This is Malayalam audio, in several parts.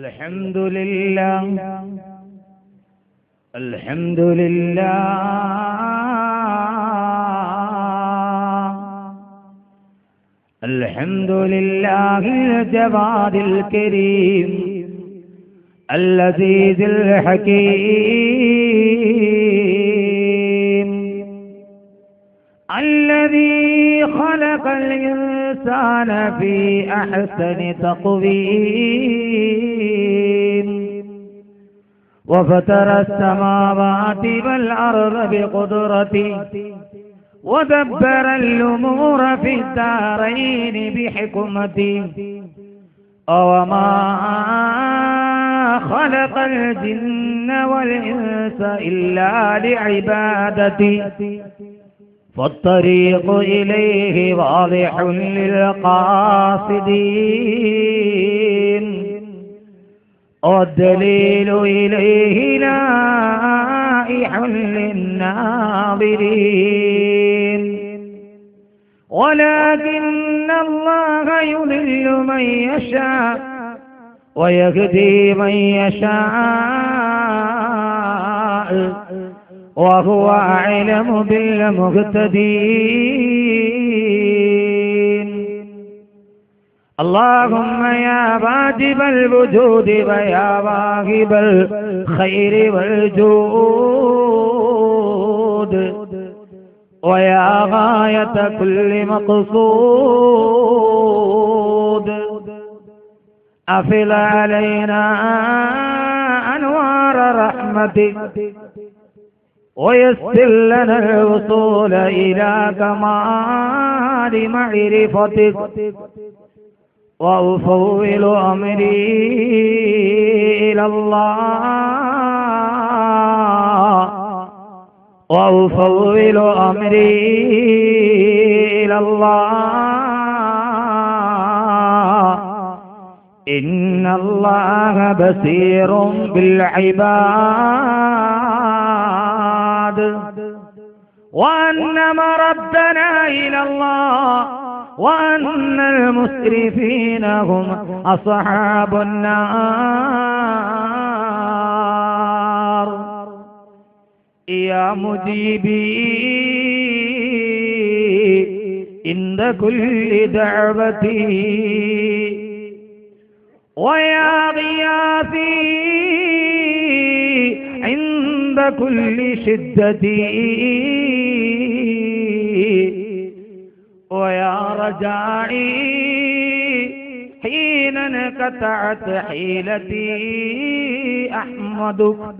الحمد لله الحمد لله الحمد لله الجواد الكريم العزيز الحكيم الذي خلق الإنسان في أحسن تقويم وفتر السماوات والأرض بقدرته ودبر الأمور في الدارين بحكمته وما خلق الجن والإنس إلا لعبادته فالطريق إليه واضح للقاصدين والدليل إليه لائح للناظرين ولكن الله يضل من يشاء ويهدي من يشاء وهو أعلم بالمهتدين اللهم يا واجب الوجود ويا واهب الخير والجود ويا غاية كل مقصود أفل علينا أنوار رحمتك ويسر لنا الوصول إلى كمال معرفتك وأفوض أمري إلى الله وأفوض أمري إلى الله إن الله بصير بالعباد وأن مردنا إلى الله وأن المسرفين هم أصحاب النار يا مجيبي عند كل دعوتي ويا غياثي عند كل شدتي ويا رجائي حين انقطعت حيلتي أحمدك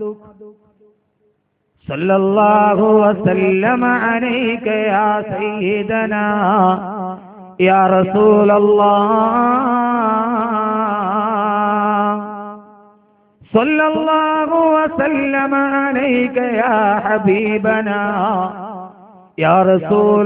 صلى الله وسلم عليك يا سيدنا يا رسول الله صلى الله وسلم عليك يا حبيبنا يا رسول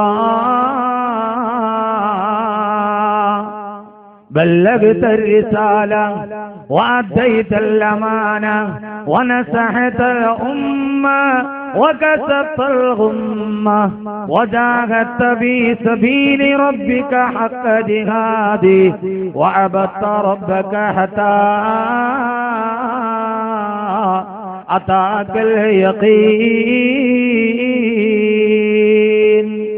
الله بلغت الرسالة وأديت الأمانة ونصحت الأمة وكسبت الغمة وجاهدت في سبيل ربك حق جهاده وعبدت ربك حتى أتاك اليقين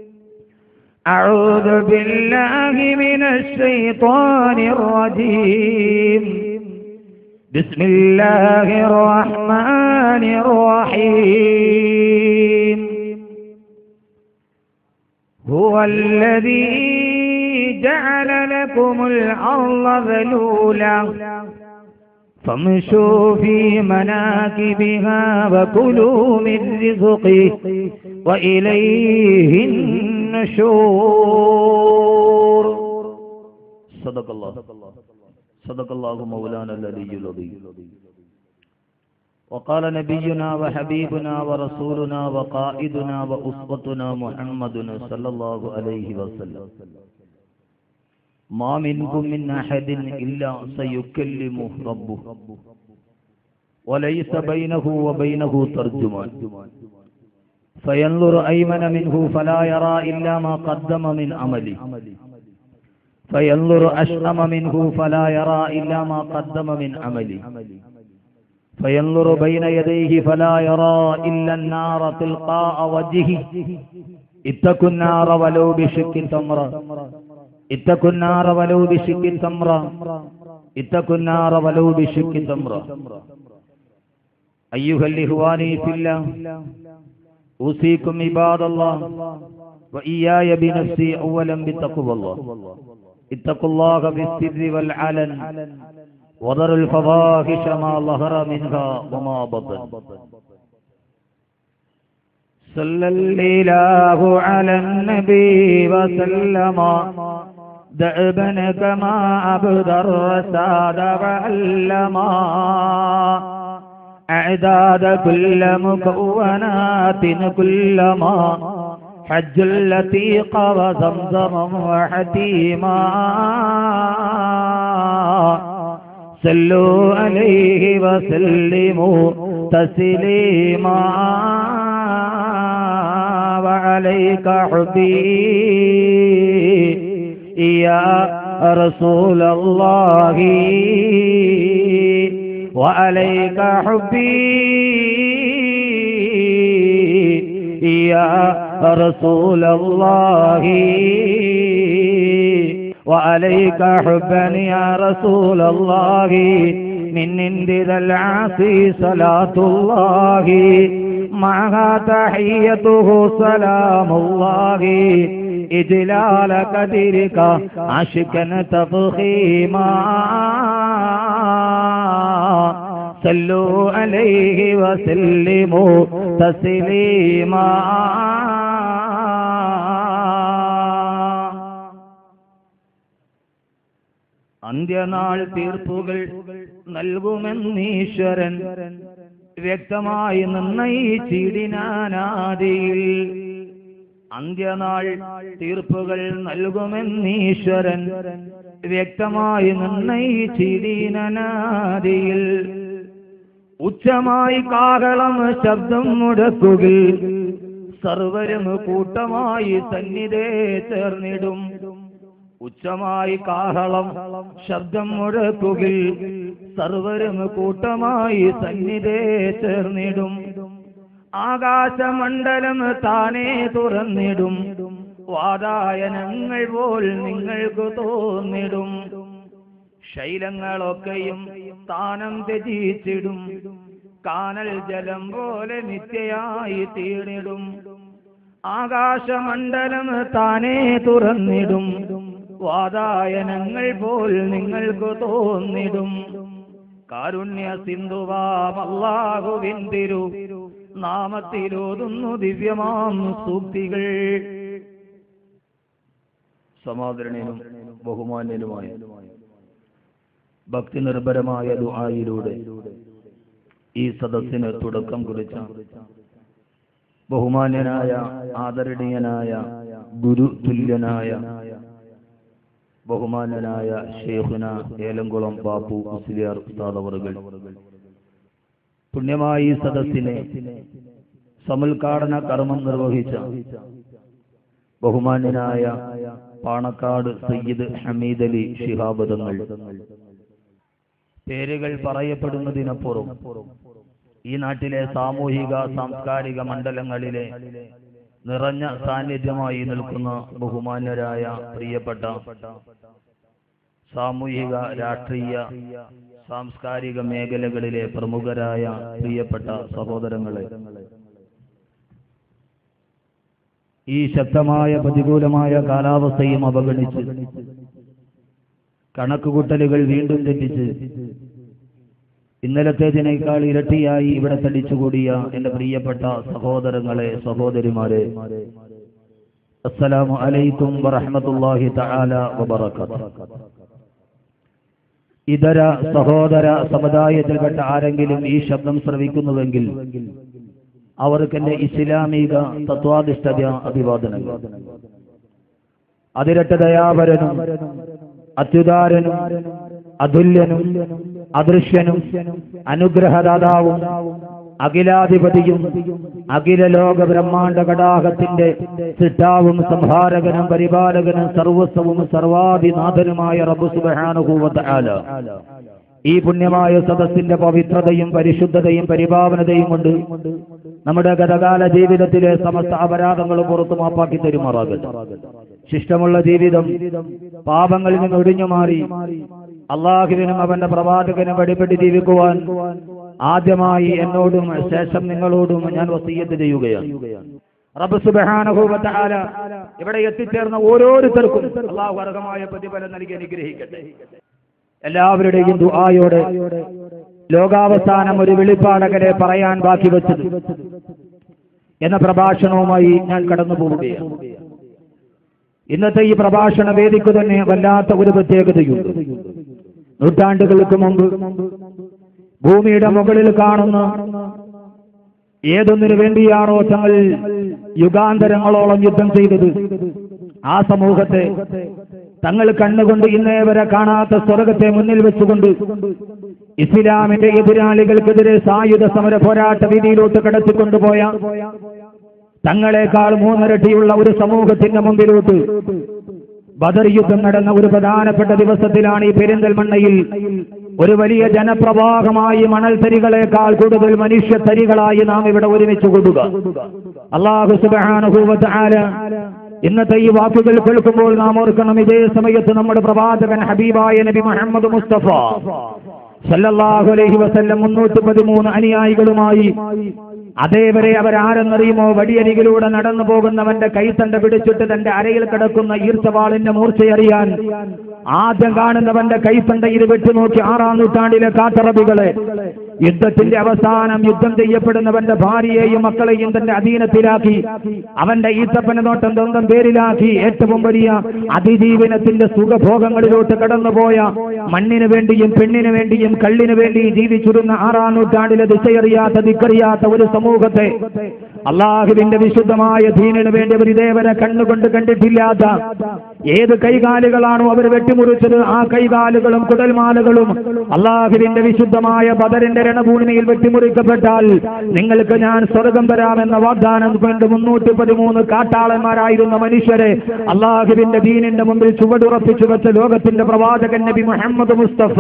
أعوذ بالله من الشيطان الرجيم بسم الله الرحمن الرحيم هو الذي جعل لكم الأرض ذلولا فامشوا في مناكبها وكلوا من رزقه وإليه النشور صدق الله صدق الله مولانا العلي العظيم وقال نبينا وحبيبنا ورسولنا وقائدنا وأسوتنا محمد صلى الله عليه وسلم ما منكم من أحد إلا سيكلمه ربه وليس بينه وبينه ترجمان فينظر أيمن منه فلا يرى إلا ما قدم من عمله فينظر أشأم منه فلا يرى إلا ما قدم من عمله فينظر بين يديه فلا يرى إلا النار تلقاء وجهه اتقوا النار ولو بشق تمرة اتقوا النار ولو بشق تمرة اتقوا النار ولو بشق تمرة أيها الإخوان في الله أوصيكم عباد الله وإياي بنفسي أولا بتقوى الله اتقوا الله في السر والعلن وذروا الفواحش ما ظهر منها وما بطن صلى الله على النبي وسلم دعبا كما عبد الرساد وعلما أعداد كل مكونات كلما حج اللتيق وزمزم وحتيما صلوا عليه وسلموا تسليما وعليك حبي يا رسول الله وعليك حبي يا رسول الله وعليك حبا يا رسول الله من عند ذا العاصي صلاة الله معها تحيته سلام الله إجلال قدرك عشقا تفخيما صلوا عليه وسلموا تسليما അന്ത്യനാൾ തീർപ്പുകൾ നൽകുമെന്നീശ്വരൻ വ്യക്തമായി നിർണയിച്ചിടിനാനാദിയിൽ അന്ത്യനാൾ തീർപ്പുകൾ നൽകുമെന്നീശ്വരൻ വ്യക്തമായി നിർണയിച്ചിടിനാദിയിൽ ഉച്ചമായി കാഹളം ശബ്ദം മുടക്കുകിൽ സർവരും കൂട്ടമായി സന്നിധേ ചേർന്നിടും ഉച്ചമായി കാഹളം ശബ്ദം മുഴക്കുകിൽ സർവരും കൂട്ടമായി സന്നിധേ ചേർന്നിടും ആകാശമണ്ഡലം താനേ തുറന്നിടും വാതായനങ്ങൾ പോൽ നിങ്ങൾക്ക് തോന്നിടും ശൈലങ്ങളൊക്കെയും സ്ഥാനം ത്യജിച്ചിടും കാനൽ ജലം പോലെ നിത്യയായി തീർന്നിടും ആകാശമണ്ഡലം താനേ തുറന്നിടും വാതായനങ്ങൾ പോൽ നിങ്ങൾക്ക് തോന്നിടും കാരുണ്യ സിന്ധുവാമല്ലാഹുവിൻ തിരു നാമത്തിലോതുന്നു ദിവ്യമാം സൂക്തികൾ സമാദരണീയനും ബഹുമാന്യനുമായ ഭക്തി നിർഭരമായ ദുആയിലൂടെ ഈ സദസ്സിന് തുടക്കം കുറിച്ച ബഹുമാന്യനായ ആദരണീയനായ ഗുരു തുല്യനായ ബഹുമാന്യനായ ഷേഖുന ഏലംകുളം ബാപ്പു മുസ്ലിയാർ ഉസ്താദവറുകൾ പുണ്യമായ ഈ സദസ്സിനെ സമുദ്ഘാടന കർമ്മം നിർവഹിച്ച ബഹുമാന്യനായ പാണക്കാട് സയ്യിദ് ഹമീദ് അലി ശിഹാബദങ്ങൾ പേരുകൾ പറയപ്പെടുന്നതിനപ്പുറം ഈ നാട്ടിലെ സാമൂഹിക സാംസ്കാരിക മണ്ഡലങ്ങളിലെ നിറഞ്ഞ സാന്നിധ്യമായി നിൽക്കുന്ന ബഹുമാന്യരായ പ്രിയപ്പെട്ട സാമൂഹിക രാഷ്ട്രീയ സാംസ്കാരിക മേഖലകളിലെ പ്രമുഖരായ പ്രിയപ്പെട്ട സഹോദരങ്ങളെ ഈ ശക്തമായ പ്രതികൂലമായ കാലാവസ്ഥയും അവഗണിച്ച് കണക്കുകൂട്ടലുകൾ വീണ്ടും തെറ്റിച്ച് ഇന്നലത്തേതിനേക്കാൾ ഇരട്ടിയായി ഇവിടെ തടിച്ചുകൂടിയ എന്റെ പ്രിയപ്പെട്ട സഹോദരങ്ങളെ സഹോദരിമാരെ അസ്സലാമു അലൈക്കും വറഹ്മത്തുള്ളാഹി തആല വബറകാത്ത് ഇതര സഹോദര സമുദായത്തിൽപ്പെട്ട ആരെങ്കിലും ഈ ശബ്ദം ശ്രവിക്കുന്നുവെങ്കിൽ അവർക്ക് എന്റെ ഇസ്ലാമിക തത്വാധിഷ്ഠത അഭിവാദനങ്ങൾ അതിരട്ട ദയാപരനും അത്യുദാരനും അതുല്യനും അദൃശ്യനും അനുഗ്രഹദാതാവും അഖിലാധിപതിയും അഖില ലോക ബ്രഹ്മാണ്ട കടാഹത്തിന്റെ സിട്ടാവും സംഹാരകനും പരിപാലകനും സർവസ്വവും സർവാധിനാഥനുമായ റബ്ബു സുബ്ഹാനഹു വ തആല ഈ പുണ്യമായ സദസ്സിന്റെ പവിത്രതയും പരിശുദ്ധതയും പരിപാവനതയും കൊണ്ട് നമ്മുടെ ഗതകാല ജീവിതത്തിലെ സമസ്ത അപരാധങ്ങളും പുറത്തു മാപ്പാക്കി തരുമാറാകട്ടെ ശിഷ്ടമുള്ള ജീവിതം പാപങ്ങളിൽ നിന്ന് ഒഴിഞ്ഞു മാറി അള്ളാഹുവിനും അവന്റെ പ്രവാചകനും വഴിപ്പെട്ട് ജീവിക്കുവാൻ ആദ്യമായി എന്നോടും ശേഷം നിങ്ങളോടും ഞാൻ വസീയത്ത് ചെയ്യുകയാണ് റബ്ബ് സുബ്ഹാനഹു വ തആല ഇവിടെ എത്തിച്ചേർന്ന ഓരോരുത്തർക്കും അള്ളാഹു അർഹമായ പ്രതിഫലം നൽകി അനുഗ്രഹിക്കട്ടെ എല്ലാവരുടെയും ദുആയോടെ ലോകാവസാനം ഒരു വെളിപ്പാടകരെ പറയാൻ ബാക്കി വെച്ചത് എന്ന പ്രഭാഷണവുമായി ഞാൻ കടന്നു പോവുകയാണ് ഇന്നത്തെ ഈ പ്രഭാഷണ വേദിക്ക് തന്നെ വല്ലാത്ത ഒരു പ്രത്യേകതയുണ്ട് നൂറ്റാണ്ടുകൾക്ക് മുമ്പ് ഭൂമിയുടെ മുകളിൽ കാണുന്ന ഏതൊന്നിനു വേണ്ടിയാണോ തങ്ങൾ യുഗാന്തരങ്ങളോളം യുദ്ധം ചെയ്തത് ആ സമൂഹത്തെ തങ്ങൾ കണ്ണുകൊണ്ട് ഇന്നേ വരെ കാണാത്ത സ്വർഗത്തെ മുന്നിൽ വെച്ചുകൊണ്ട് ഇസ്ലാമിന്റെ എതിരാളികൾക്കെതിരെ സായുധ സമര പോരാട്ട രീതിയിലോട്ട് കടത്തിക്കൊണ്ടുപോയ തങ്ങളെക്കാൾ മൂന്നിരട്ടിയുള്ള ഒരു സമൂഹത്തിന്റെ മുമ്പിലോട്ട് ബദർ യുദ്ധം നടന്ന ഒരു പ്രധാനപ്പെട്ട ദിവസത്തിലാണ് ഈ പെരിന്തൽമണ്ണയിൽ ഒരു വലിയ ജനപ്രവാഹമായി മണൽത്തരികളെക്കാൾ കൂടുതൽ മനുഷ്യത്തരികളായി നാം ഇവിടെ ഒരുമിച്ച് കൂടുക അള്ളാഹു സുബാനുഭൂവത്ത് ആല ഇന്നത്തെ ഈ വാക്കുകൾ കേൾക്കുമ്പോൾ നാം ഓർക്കണം ഇതേ സമയത്ത് നമ്മുടെ പ്രവാചകൻ ഹബീബായ നബി മുഹമ്മദ് മുസ്തഫ സല്ലല്ലാഹു അലൈഹി വസല്ലം മുന്നൂറ്റി പതിമൂന്ന് അനുയായികളുമായി അതേവരെ അവരാരെന്നറിയുമോ വടിയരികിലൂടെ നടന്നു പോകുന്നവന്റെ കൈത്തണ്ട പിടിച്ചിട്ട് തന്റെ അരയിൽ കിടക്കുന്ന ഈർച്ചവാളിന്റെ മൂർച്ചയറിയാൻ ആദ്യം കാണുന്നവന്റെ കൈത്തണ്ടയിൽ വെട്ടുനോക്കി ആറാം നൂറ്റാണ്ടിലെ കാട്ടറബികളെ യുദ്ധത്തിന്റെ അവസാനം യുദ്ധം ചെയ്യപ്പെടുന്നവന്റെ ഭാര്യയെയും മക്കളെയും തന്റെ അധീനത്തിലാക്കി അവന്റെ ഈത്തപ്പന നോട്ടം സ്വന്തം പേരിലാക്കി ഏറ്റവും വലിയ അതിജീവനത്തിന്റെ സുഖഭോഗങ്ങളിലോട്ട് കടന്നുപോയ മണ്ണിന് വേണ്ടിയും പെണ്ണിന് വേണ്ടിയും കള്ളിന് വേണ്ടിയും ജീവിച്ചിരുന്ന ആറാം നൂറ്റാണ്ടിലെ ദിശയറിയാത്ത ദിക്കറിയാത്ത ഒരു സമൂഹത്തെ അള്ളാഹുവിന്റെ വിശുദ്ധമായ ദീനിന് വേണ്ടി അവർ ഇതേവരെ കണ്ണുകൊണ്ട് കണ്ടിട്ടില്ലാത്ത ഏത് കൈകാലുകളാണോ അവർ വെട്ടിമുറിച്ചത് ആ കൈകാലുകളും കുടൽമാലകളും അള്ളാഹുവിന്റെ വിശുദ്ധമായ ബദറിന്റെ രണഭൂമിയിൽ വെട്ടിമുറിക്കപ്പെട്ടാൽ നിങ്ങൾക്ക് ഞാൻ സ്വർഗം തരാമെന്ന വാഗ്ദാനം കൊണ്ട് മുന്നൂറ്റി പതിമൂന്ന് കാട്ടാളന്മാരായിരുന്ന മനുഷ്യരെ അള്ളാഹുവിന്റെ ദീനിന്റെ മുമ്പിൽ ചുവടുറപ്പിച്ചു വെച്ച ലോകത്തിന്റെ പ്രവാചകൻ നബി മുഹമ്മദ് മുസ്തഫ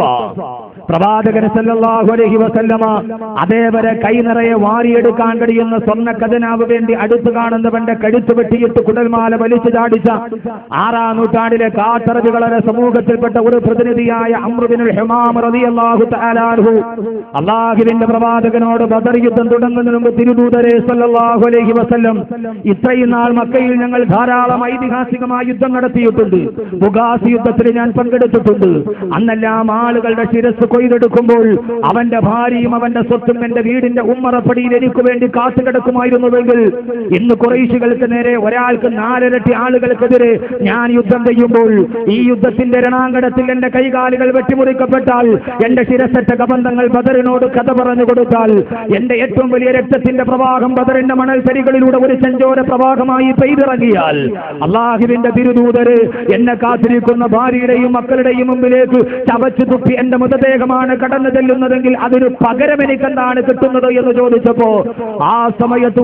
പ്രവാചകൻ സല്ലല്ലാഹു അലൈഹി വസല്ലമ അതേവരെ കൈ നിറയെ വാരിയെടുക്കാൻ കഴിയുന്ന സ്വർണ്ണ ഖജനാവ് വേണ്ടി അടുത്ത് കാണുന്നവന്റെ കഴുത്ത് വെട്ടിയിട്ട് കുടൽമാല വലിച്ചു ചാടിച്ച ആറാം നൂറ്റാണ്ടിലെ കാട്ടറബികളുടെ സമൂഹത്തിൽപ്പെട്ട ഒരു പ്രതിനിധിയായ അമ്രുബിനുൽ ഹുമാം റളിയല്ലാഹു തആല അൻഹു അള്ളാഹുവിന്റെ പ്രവാചകനോട് ബദർ യുദ്ധം തുടങ്ങുന്നതിന് മുമ്പ് തിരുദൂതരെ സല്ലല്ലാഹു അലൈഹി വസല്ലം ഇത്രയും നാൾ മക്കയിൽ ഞങ്ങൾ ധാരാളം ഐതിഹാസികമായ യുദ്ധം നടത്തിയിട്ടുണ്ട് ബുഗാസ് യുദ്ധത്തിൽ ഞാൻ പങ്കെടുത്തിട്ടുണ്ട് അന്നെല്ലാം ആളുകളുടെ ശിരസ് കൊയ്തെടുക്കുമ്പോൾ അവന്റെ ഭാര്യയും അവന്റെ സ്വത്തും എന്റെ വീടിന്റെ ഉമ്മറപ്പടിയിൽ എനിക്ക് വേണ്ടി കാത്തു കിടക്കുമായിരുന്നുവെങ്കിൽ ഇന്ന് കുറേശികൾക്ക് നേരെ ഒരാൾക്ക് നാലിരട്ടി ആളുകൾക്കെതിരെ ഞാൻ യുദ്ധം ചെയ്യുമ്പോൾ ഈ യുദ്ധത്തിന്റെ രണാങ്കണത്തിൽ എന്റെ കൈകാലുകൾ വെട്ടിമുറിക്കപ്പെട്ടാൽ എന്റെ ശിരസറ്റ കബന്ധങ്ങൾ ബദറിനോട് കഥ പറഞ്ഞു കൊടുത്താൽ എന്റെ ഏറ്റവും വലിയ രക്തത്തിന്റെ പ്രവാഹം ബദറിന്റെ മണൽത്തരികളിലൂടെ ഒരു ചെഞ്ചോര പ്രവാഹമായി പെയ്തിറങ്ങിയാൽ അള്ളാഹുവിന്റെ തിരുദൂതര് എന്നെ കാത്തിരിക്കുന്ന ഭാര്യയുടെയും മക്കളുടെയും മുമ്പിലേക്ക് ചവച്ചു തുപ്പി എന്റെ മൃതദേഹമാണ് കടന്നു ചെല്ലുന്നതെങ്കിൽ അതിന് പകരം എനിക്ക് എന്താണ് കിട്ടുന്നത് എന്ന് ചോദിച്ചപ്പോ ആ സമയത്ത്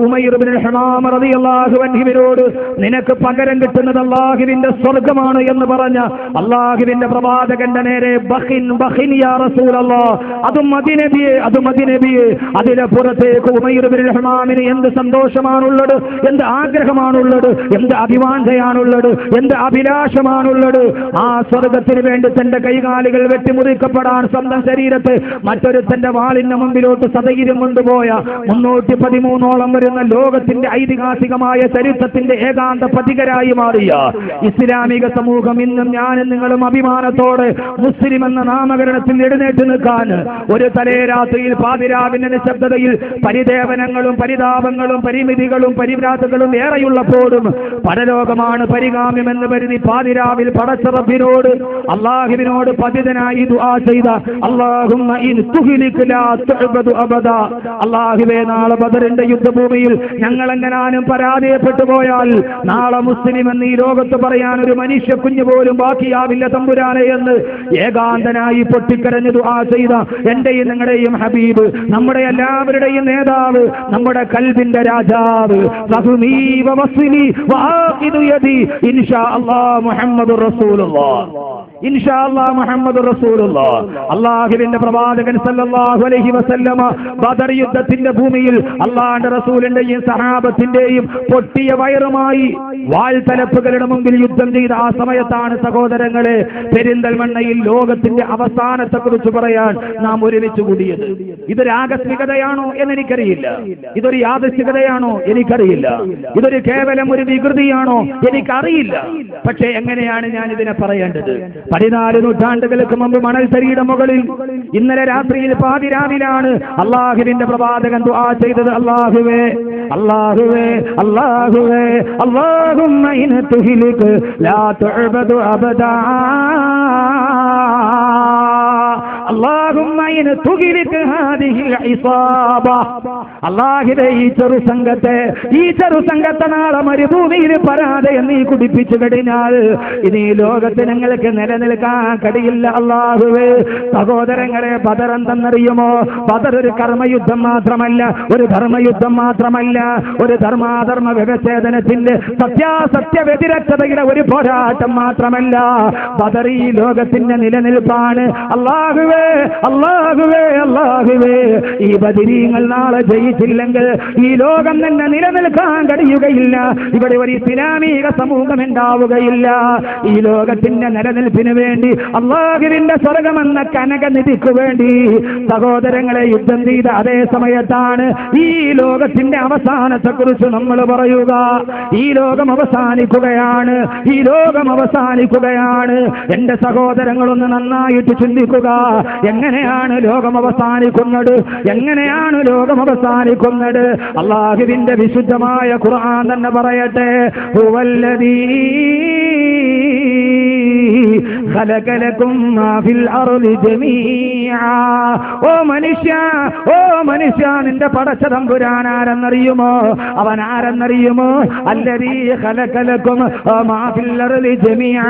ഉമൈറിനോട് നിനക്ക് പകരം കിട്ടുന്നത് അള്ളാഹുവിന്റെ സ്വർഗമാണ് എന്ന് പറഞ്ഞ അള്ളാഹുവിന്റെ പ്രവാചകന്റെ നേരെ ബഹിൻ ബഹിൻ യാ റസൂലല്ലാ അതും മദിനബിയെ അതും മദിനബിയെ അതിലെ പുറത്തേക്ക് ഉമൈറുബിൻ ഹമാമിന് എന്ത് സന്തോഷമാണുള്ളത് എന്ത് ആഗ്രഹമാണുള്ളത് എന്ത് അഭിവാഞ്ചയാണുള്ളത് എന്ത് അഭിലാഷമാണുള്ളത് ആ സ്വർഗത്തിന് വേണ്ടി തന്റെ കൈകാലുകൾ വെട്ടിമുറിക്കപ്പെടാൻ സ്വന്തം ശരീരത്തെ മറ്റൊരുത്തന്റെ വാളിന്റെ മുമ്പിലോട്ട് സതയിരും കൊണ്ടുപോയ മുന്നൂറ്റി പതിമൂന്നോളം വരുന്ന ലോകത്തിന്റെ ഐതിഹാസികമായ ചരിത്രത്തിന്റെ ഏകാന്ത പതികരായി മാറിയ ഇസ്ലാമിക സമൂഹം ഇന്നും ഞാനും നിങ്ങളും അഭിമാനത്തോടെ മുസ്ലിം എന്ന നാമകരണത്തിൽ എഴുന്നേറ്റ് നിൽക്കാൻ ഒരു തലേ രാത്രിയിൽ പാതിരാവിന്റെ നിശബ്ദതയിൽ പരിദേവനങ്ങളും പരിതാപങ്ങളും പരിമിതികളും പരിഭ്രാത്തുകളും ഏറെയുള്ളപ്പോഴും പരലോകമാണ് പരിഗാമ്യമെന്ന് കരുതി പാതിരാവിൽ പടച്ചറബിനോട് അള്ളാഹുവിനോട് പതിതനായി ദുആ ചെയ്ത അല്ലാഹുമ്മ ഇൻ തുഹ്ലിക് ലാ തുഅബദു അബദ അല്ലാഹുവേ നാളെ ബദറിന്റെ യുദ്ധഭൂമിയിൽ ഞങ്ങൾ എങ്ങനാനും പരാജയപ്പെട്ടു പോയാൽ നാളെ മുസ്ലിം എന്ന് ഈ ലോകത്ത് പറയാൻ ഒരു മനുഷ്യ കുഞ്ഞു പോലും ബാക്കിയാവില്ല തമ്പുരാനെ എന്ന് ഏകാന്തനായി പൊട്ടിക്കരഞ്ഞു ദുആ ചെയ്ത എന്റെയും നിങ്ങളുടെയും ഹബീബ് നമ്മുടെ എല്ലാവരുടെയും നേതാവ് നമ്മുടെ കൽബിന്റെ രാജാവ് സഹുമീവ വസ്വിനി വആഖിദു യദി ഇൻഷാ അല്ലാഹ് മുഹമ്മദുർ റസൂലുള്ളാഹ് ഇൻഷാ അല്ലാഹ് മുഹമ്മദുർ റസൂലുള്ളാഹ് അല്ലാഹുവിന്റെ പ്രവാചകൻ സല്ലല്ലാഹു അലൈഹി വസല്ലമ ബദർ യുദ്ധത്തിന്റെ ഭൂമിയിൽ അള്ളാഹുവിന്റെ റസൂലിന്റെയും സഹാബത്തിന്റെയും പൊട്ടിയ വയറുമായി വാൾത്തലപ്പുകളുടെ മുമ്പിൽ യുദ്ധം ചെയ്ത ആ സമയത്താണ് സഹോദരങ്ങളെ പെരിന്തൽമണ്ണയിൽ ലോകത്തിന്റെ അവസാനത്തെ കുറിച്ച് പറയാൻ നാം ഒരുമിച്ച് കൂടിയത് ഇതൊരു ആകസ്മികതയാണോ എന്നെനിക്കറിയില്ല ഇതൊരു യാദൃശികതയാണോ എനിക്കറിയില്ല ഇതൊരു കേവലം ഒരു വികൃതിയാണോ എനിക്കറിയില്ല പക്ഷേ എങ്ങനെയാണ് ഞാൻ ഇതിനെ പറയേണ്ടത് പതിനാല് നൂറ്റാണ്ടുകൾക്ക് മുമ്പ് മണൽ തരിയുടെ മുകളിൽ ഇന്നലെ രാത്രിയിൽ പാതിരാവിലാണ് അള്ളാഹുവിന്റെ പ്രവാചകൻ ദുആ ചെയ്തത് അള്ളാഹുവേ അള്ളാഹുവേ അള്ളാഹുവേ അള്ളാഹുമ്മ ഇൻ തുഹ്ലിക് ലാ തുഅബദു അബദാ اللهم إن تغلق هذه العصابة അള്ളാഹിലെ ഈ ചെറു സംഘത്തെ ഈ ചെറു സംഘത്തെ നാളെ മരുഭൂമിയിൽ പരാജയം നീ കുടിപ്പിച്ചു കഴിഞ്ഞാൽ ഇനി ഈ ലോകത്ത് ഞങ്ങൾക്ക് നിലനിൽക്കാൻ കഴിയില്ല അള്ളാഹുവേ സഹോദരങ്ങളെ ബദർ എന്തെന്നറിയുമോ ബദർ ഒരു കർമ്മയുദ്ധം മാത്രമല്ല ഒരു ധർമ്മയുദ്ധം മാത്രമല്ല ഒരു ധർമാധർമ്മ വ്യവച്ഛേദനത്തിന്റെ സത്യാസത്യ വ്യതിരക്തതയുടെ ഒരു പോരാട്ടം മാത്രമല്ല ബദർ ഈ ലോകത്തിന്റെ നിലനിൽപ്പാണ് അള്ളാഹുവേ അള്ളാഹുവേ അള്ളാഹുവേ ഈ ബദിരീങ്ങൾ നാളെ ജയിച്ചില്ലെങ്കിൽ ഈ ലോകം തന്നെ നിലനിൽക്കാൻ കഴിയുകയില്ല ഇവിടെ ഒരു ഇസ്ലാമിക സമൂഹം ഉണ്ടാവുകയില്ല ഈ ലോകത്തിന്റെ നിലനിൽപ്പിന് വേണ്ടി അള്ളാഹുവിന്റെ സ്വർഗമെന്ന കനകനിധിക്ക് വേണ്ടി സഹോദരങ്ങളെ യുദ്ധം ചെയ്ത അതേ സമയത്താണ് ഈ ലോകത്തിന്റെ അവസാനത്തെ കുറിച്ച് നമ്മൾ പറയുക ഈ ലോകം അവസാനിക്കുകയാണ് ഈ ലോകം അവസാനിക്കുകയാണ് എന്റെ സഹോദരങ്ങളൊന്ന് നന്നായിട്ട് ചിന്തിക്കുക എങ്ങനെയാണ് ലോകം അവസാനിക്കുന്നത് എങ്ങനെയാണ് ലോകം അവസാനിക്കുന്നത് അള്ളാഹുവിന്റെ വിശുദ്ധമായ ഖുർആൻ തന്നെ പറയട്ടെ ഹുവല്ലദീ خلق لكم ما في الأرض جميعا ഓ മനുഷ്യ ഓ മനുഷ്യ നിന്റെ പടച്ച തമ്പുരാൻ ആരെന്നറിയുമോ അവൻ ആരെന്നറിയുമോ അല്ലതീ ഖലഖലക്കും മാ ഫിൽ അർളി ജമീഅ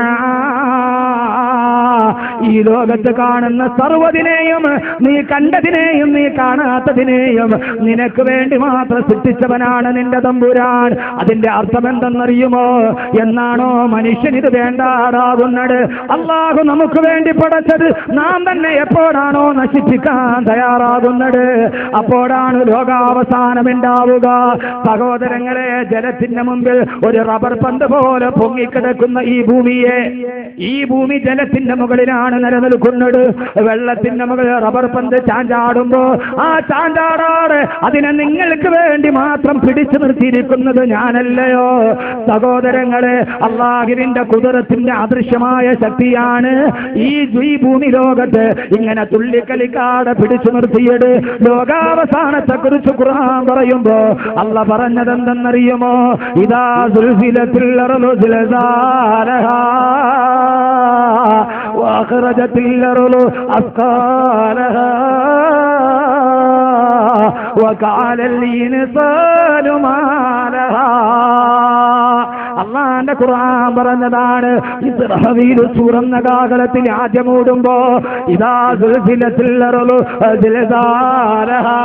ഈ ലോകത്ത് കാണുന്ന സർവ്വതിനെയും നീ കണ്ടതിനെയും നീ കാണാത്തതിനെയും നിനക്ക് വേണ്ടി മാത്രം സൃഷ്ടിച്ചവനാണ് നിന്റെ തമ്പുരാൻ അതിന്റെ അർത്ഥം എന്തെന്നറിയുമോ എന്നാണോ മനുഷ്യൻ ഇത് വേണ്ടാടാകുന്നത് അള്ളാഹു നമുക്ക് വേണ്ടി പടച്ചത് നാം തന്നെ എപ്പോഴാണോ നശിപ്പിക്കാൻ തയ്യാറാകുന്നത് അപ്പോഴാണ് ലോകാവസാനം ഉണ്ടാവുക സഹോദരങ്ങളെ ജലത്തിന്റെ മുമ്പിൽ ഒരു റബ്ബർ പന്ത് പോലെ പൊങ്ങിക്കിടക്കുന്ന ഈ ഭൂമിയെ ഈ ഭൂമി ജലത്തിന്റെ മുകളിലാണ് നിലനിൽക്കുന്നത് വെള്ളത്തിന്റെ മുകളിൽ റബ്ബർ പന്ത് ചാഞ്ചാടുമ്പോ ആ ചാഞ്ചാടാട് അതിനെ നിങ്ങൾക്ക് വേണ്ടി മാത്രം പിടിച്ചു നിർത്തിയിരിക്കുന്നത് ഞാനല്ലയോ സഹോദരങ്ങളെ അള്ളാഹുവിന്റെ കുതിരത്തിന്റെ അദൃശ്യമായ ശക്തിയാണ് ഈ ഈ ഭൂമി ലോകത്ത് ഇങ്ങനെ തുള്ളിക്കളിക്കാട് പിടിച്ചു നിർത്തിയത് ലോകാവസാനത്തെ കുറിച്ച് ഖുർആൻ പറയുമ്പോ അല്ല പറഞ്ഞത് എന്തെന്നറിയുമോ ഇതാ وأخرجت الأرض أثقالها وقال الإنسان ما لها അള്ളാന്റെ ഖുർആൻ പറഞ്ഞതാണ് ഇസ്രഹീൽ തുറന്ന കാകളത്തിൽ ആദ്യമൂടുമ്പോ ഇതാ സുൽസിലത്തില്ലറുളു ദിൽദാരഹാ.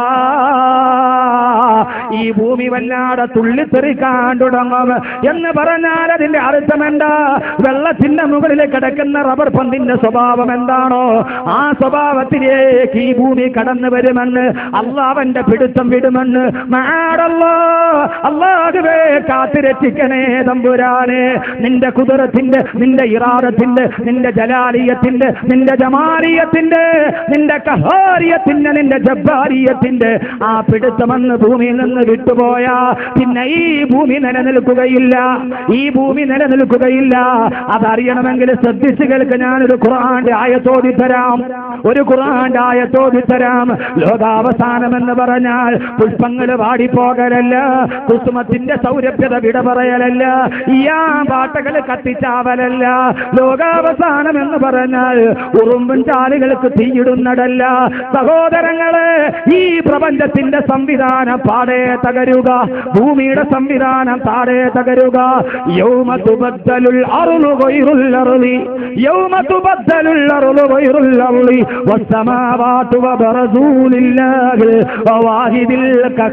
ഈ ഭൂമി വല്ലാതെ തുള്ളിത്തെറിക്കാൻ തുടങ്ങും എന്ന് പറഞ്ഞാൽ അതിന്റെ അർത്ഥം എന്താ വെള്ളത്തിന്റെ മുകളിൽ കിടക്കുന്ന റബ്ബർ പന്തിന്റെ സ്വഭാവം എന്താണോ ആ സ്വഭാവത്തിലേക്ക് ഈ ഭൂമി കടന്നു വരുമെന്ന് അള്ളാവന്റെ പിടുത്തം വിടുമെന്ന് മാടല്ലോ അള്ളാഹുവേ കാത്തിരക്ഷിക്കണേ തമ്പുരാനെ നിന്റെ കുതിരത്തിന്റെ നിന്റെ ഇറാറത്തിന്റെ നിന്റെ ജലാലിയത്തിന്റെ നിന്റെ ജമാലിയത്തിന്റെ നിന്റെ കഹാരിയത്തിന്റെ നിന്റെ ജബ്ബാരിയത്തിന്റെ ആ പിടുത്തമെന്ന് ഭൂമിയിൽ നിന്ന് വിട്ടുപോയാ പിന്നെ ഈ ഭൂമി നിലനിൽക്കുകയില്ല ഈ ഭൂമി നിലനിൽക്കുകയില്ല അതറിയണമെങ്കിൽ ശ്രദ്ധിച്ചു കേൾക്ക് ഞാനൊരു ഖുർആന്റെ ആയത്തോതി തരാം ഒരു ഖുർആന്റെ ആയത്തോതി തരാം ലോകാവസാനം എന്ന് പറഞ്ഞാൽ പുഷ്പങ്ങൾ വാടിപ്പോകലല്ല കുസുമത്തിന്റെ സൗരഭ്യത വിട പറയലല്ല ഈ പാട്ടകൾ കത്തിച്ചാവലല്ല ലോകാവസാനം എന്ന് പറഞ്ഞാൽ ഉറുമ്പും ചാലുകൾക്ക് തീയിടുന്നതല്ല സഹോദരങ്ങളെ ഈ പ്രപഞ്ചത്തിന്റെ സംവിധാനം പാടെ തകരുക ഭൂമിയുടെ സംവിധാനം താടെ തകരുക യൗമ തുബദ്ദലുൽ അറുളു ഗൈറുൽ അറുളി യൗമ തുബദ്ദലുൽ അറുളു ഗൈറുൽ അറുളി വസ്സമാവാതു വബറസൂലില്ലാഹിൽ വവാഹിദിൽ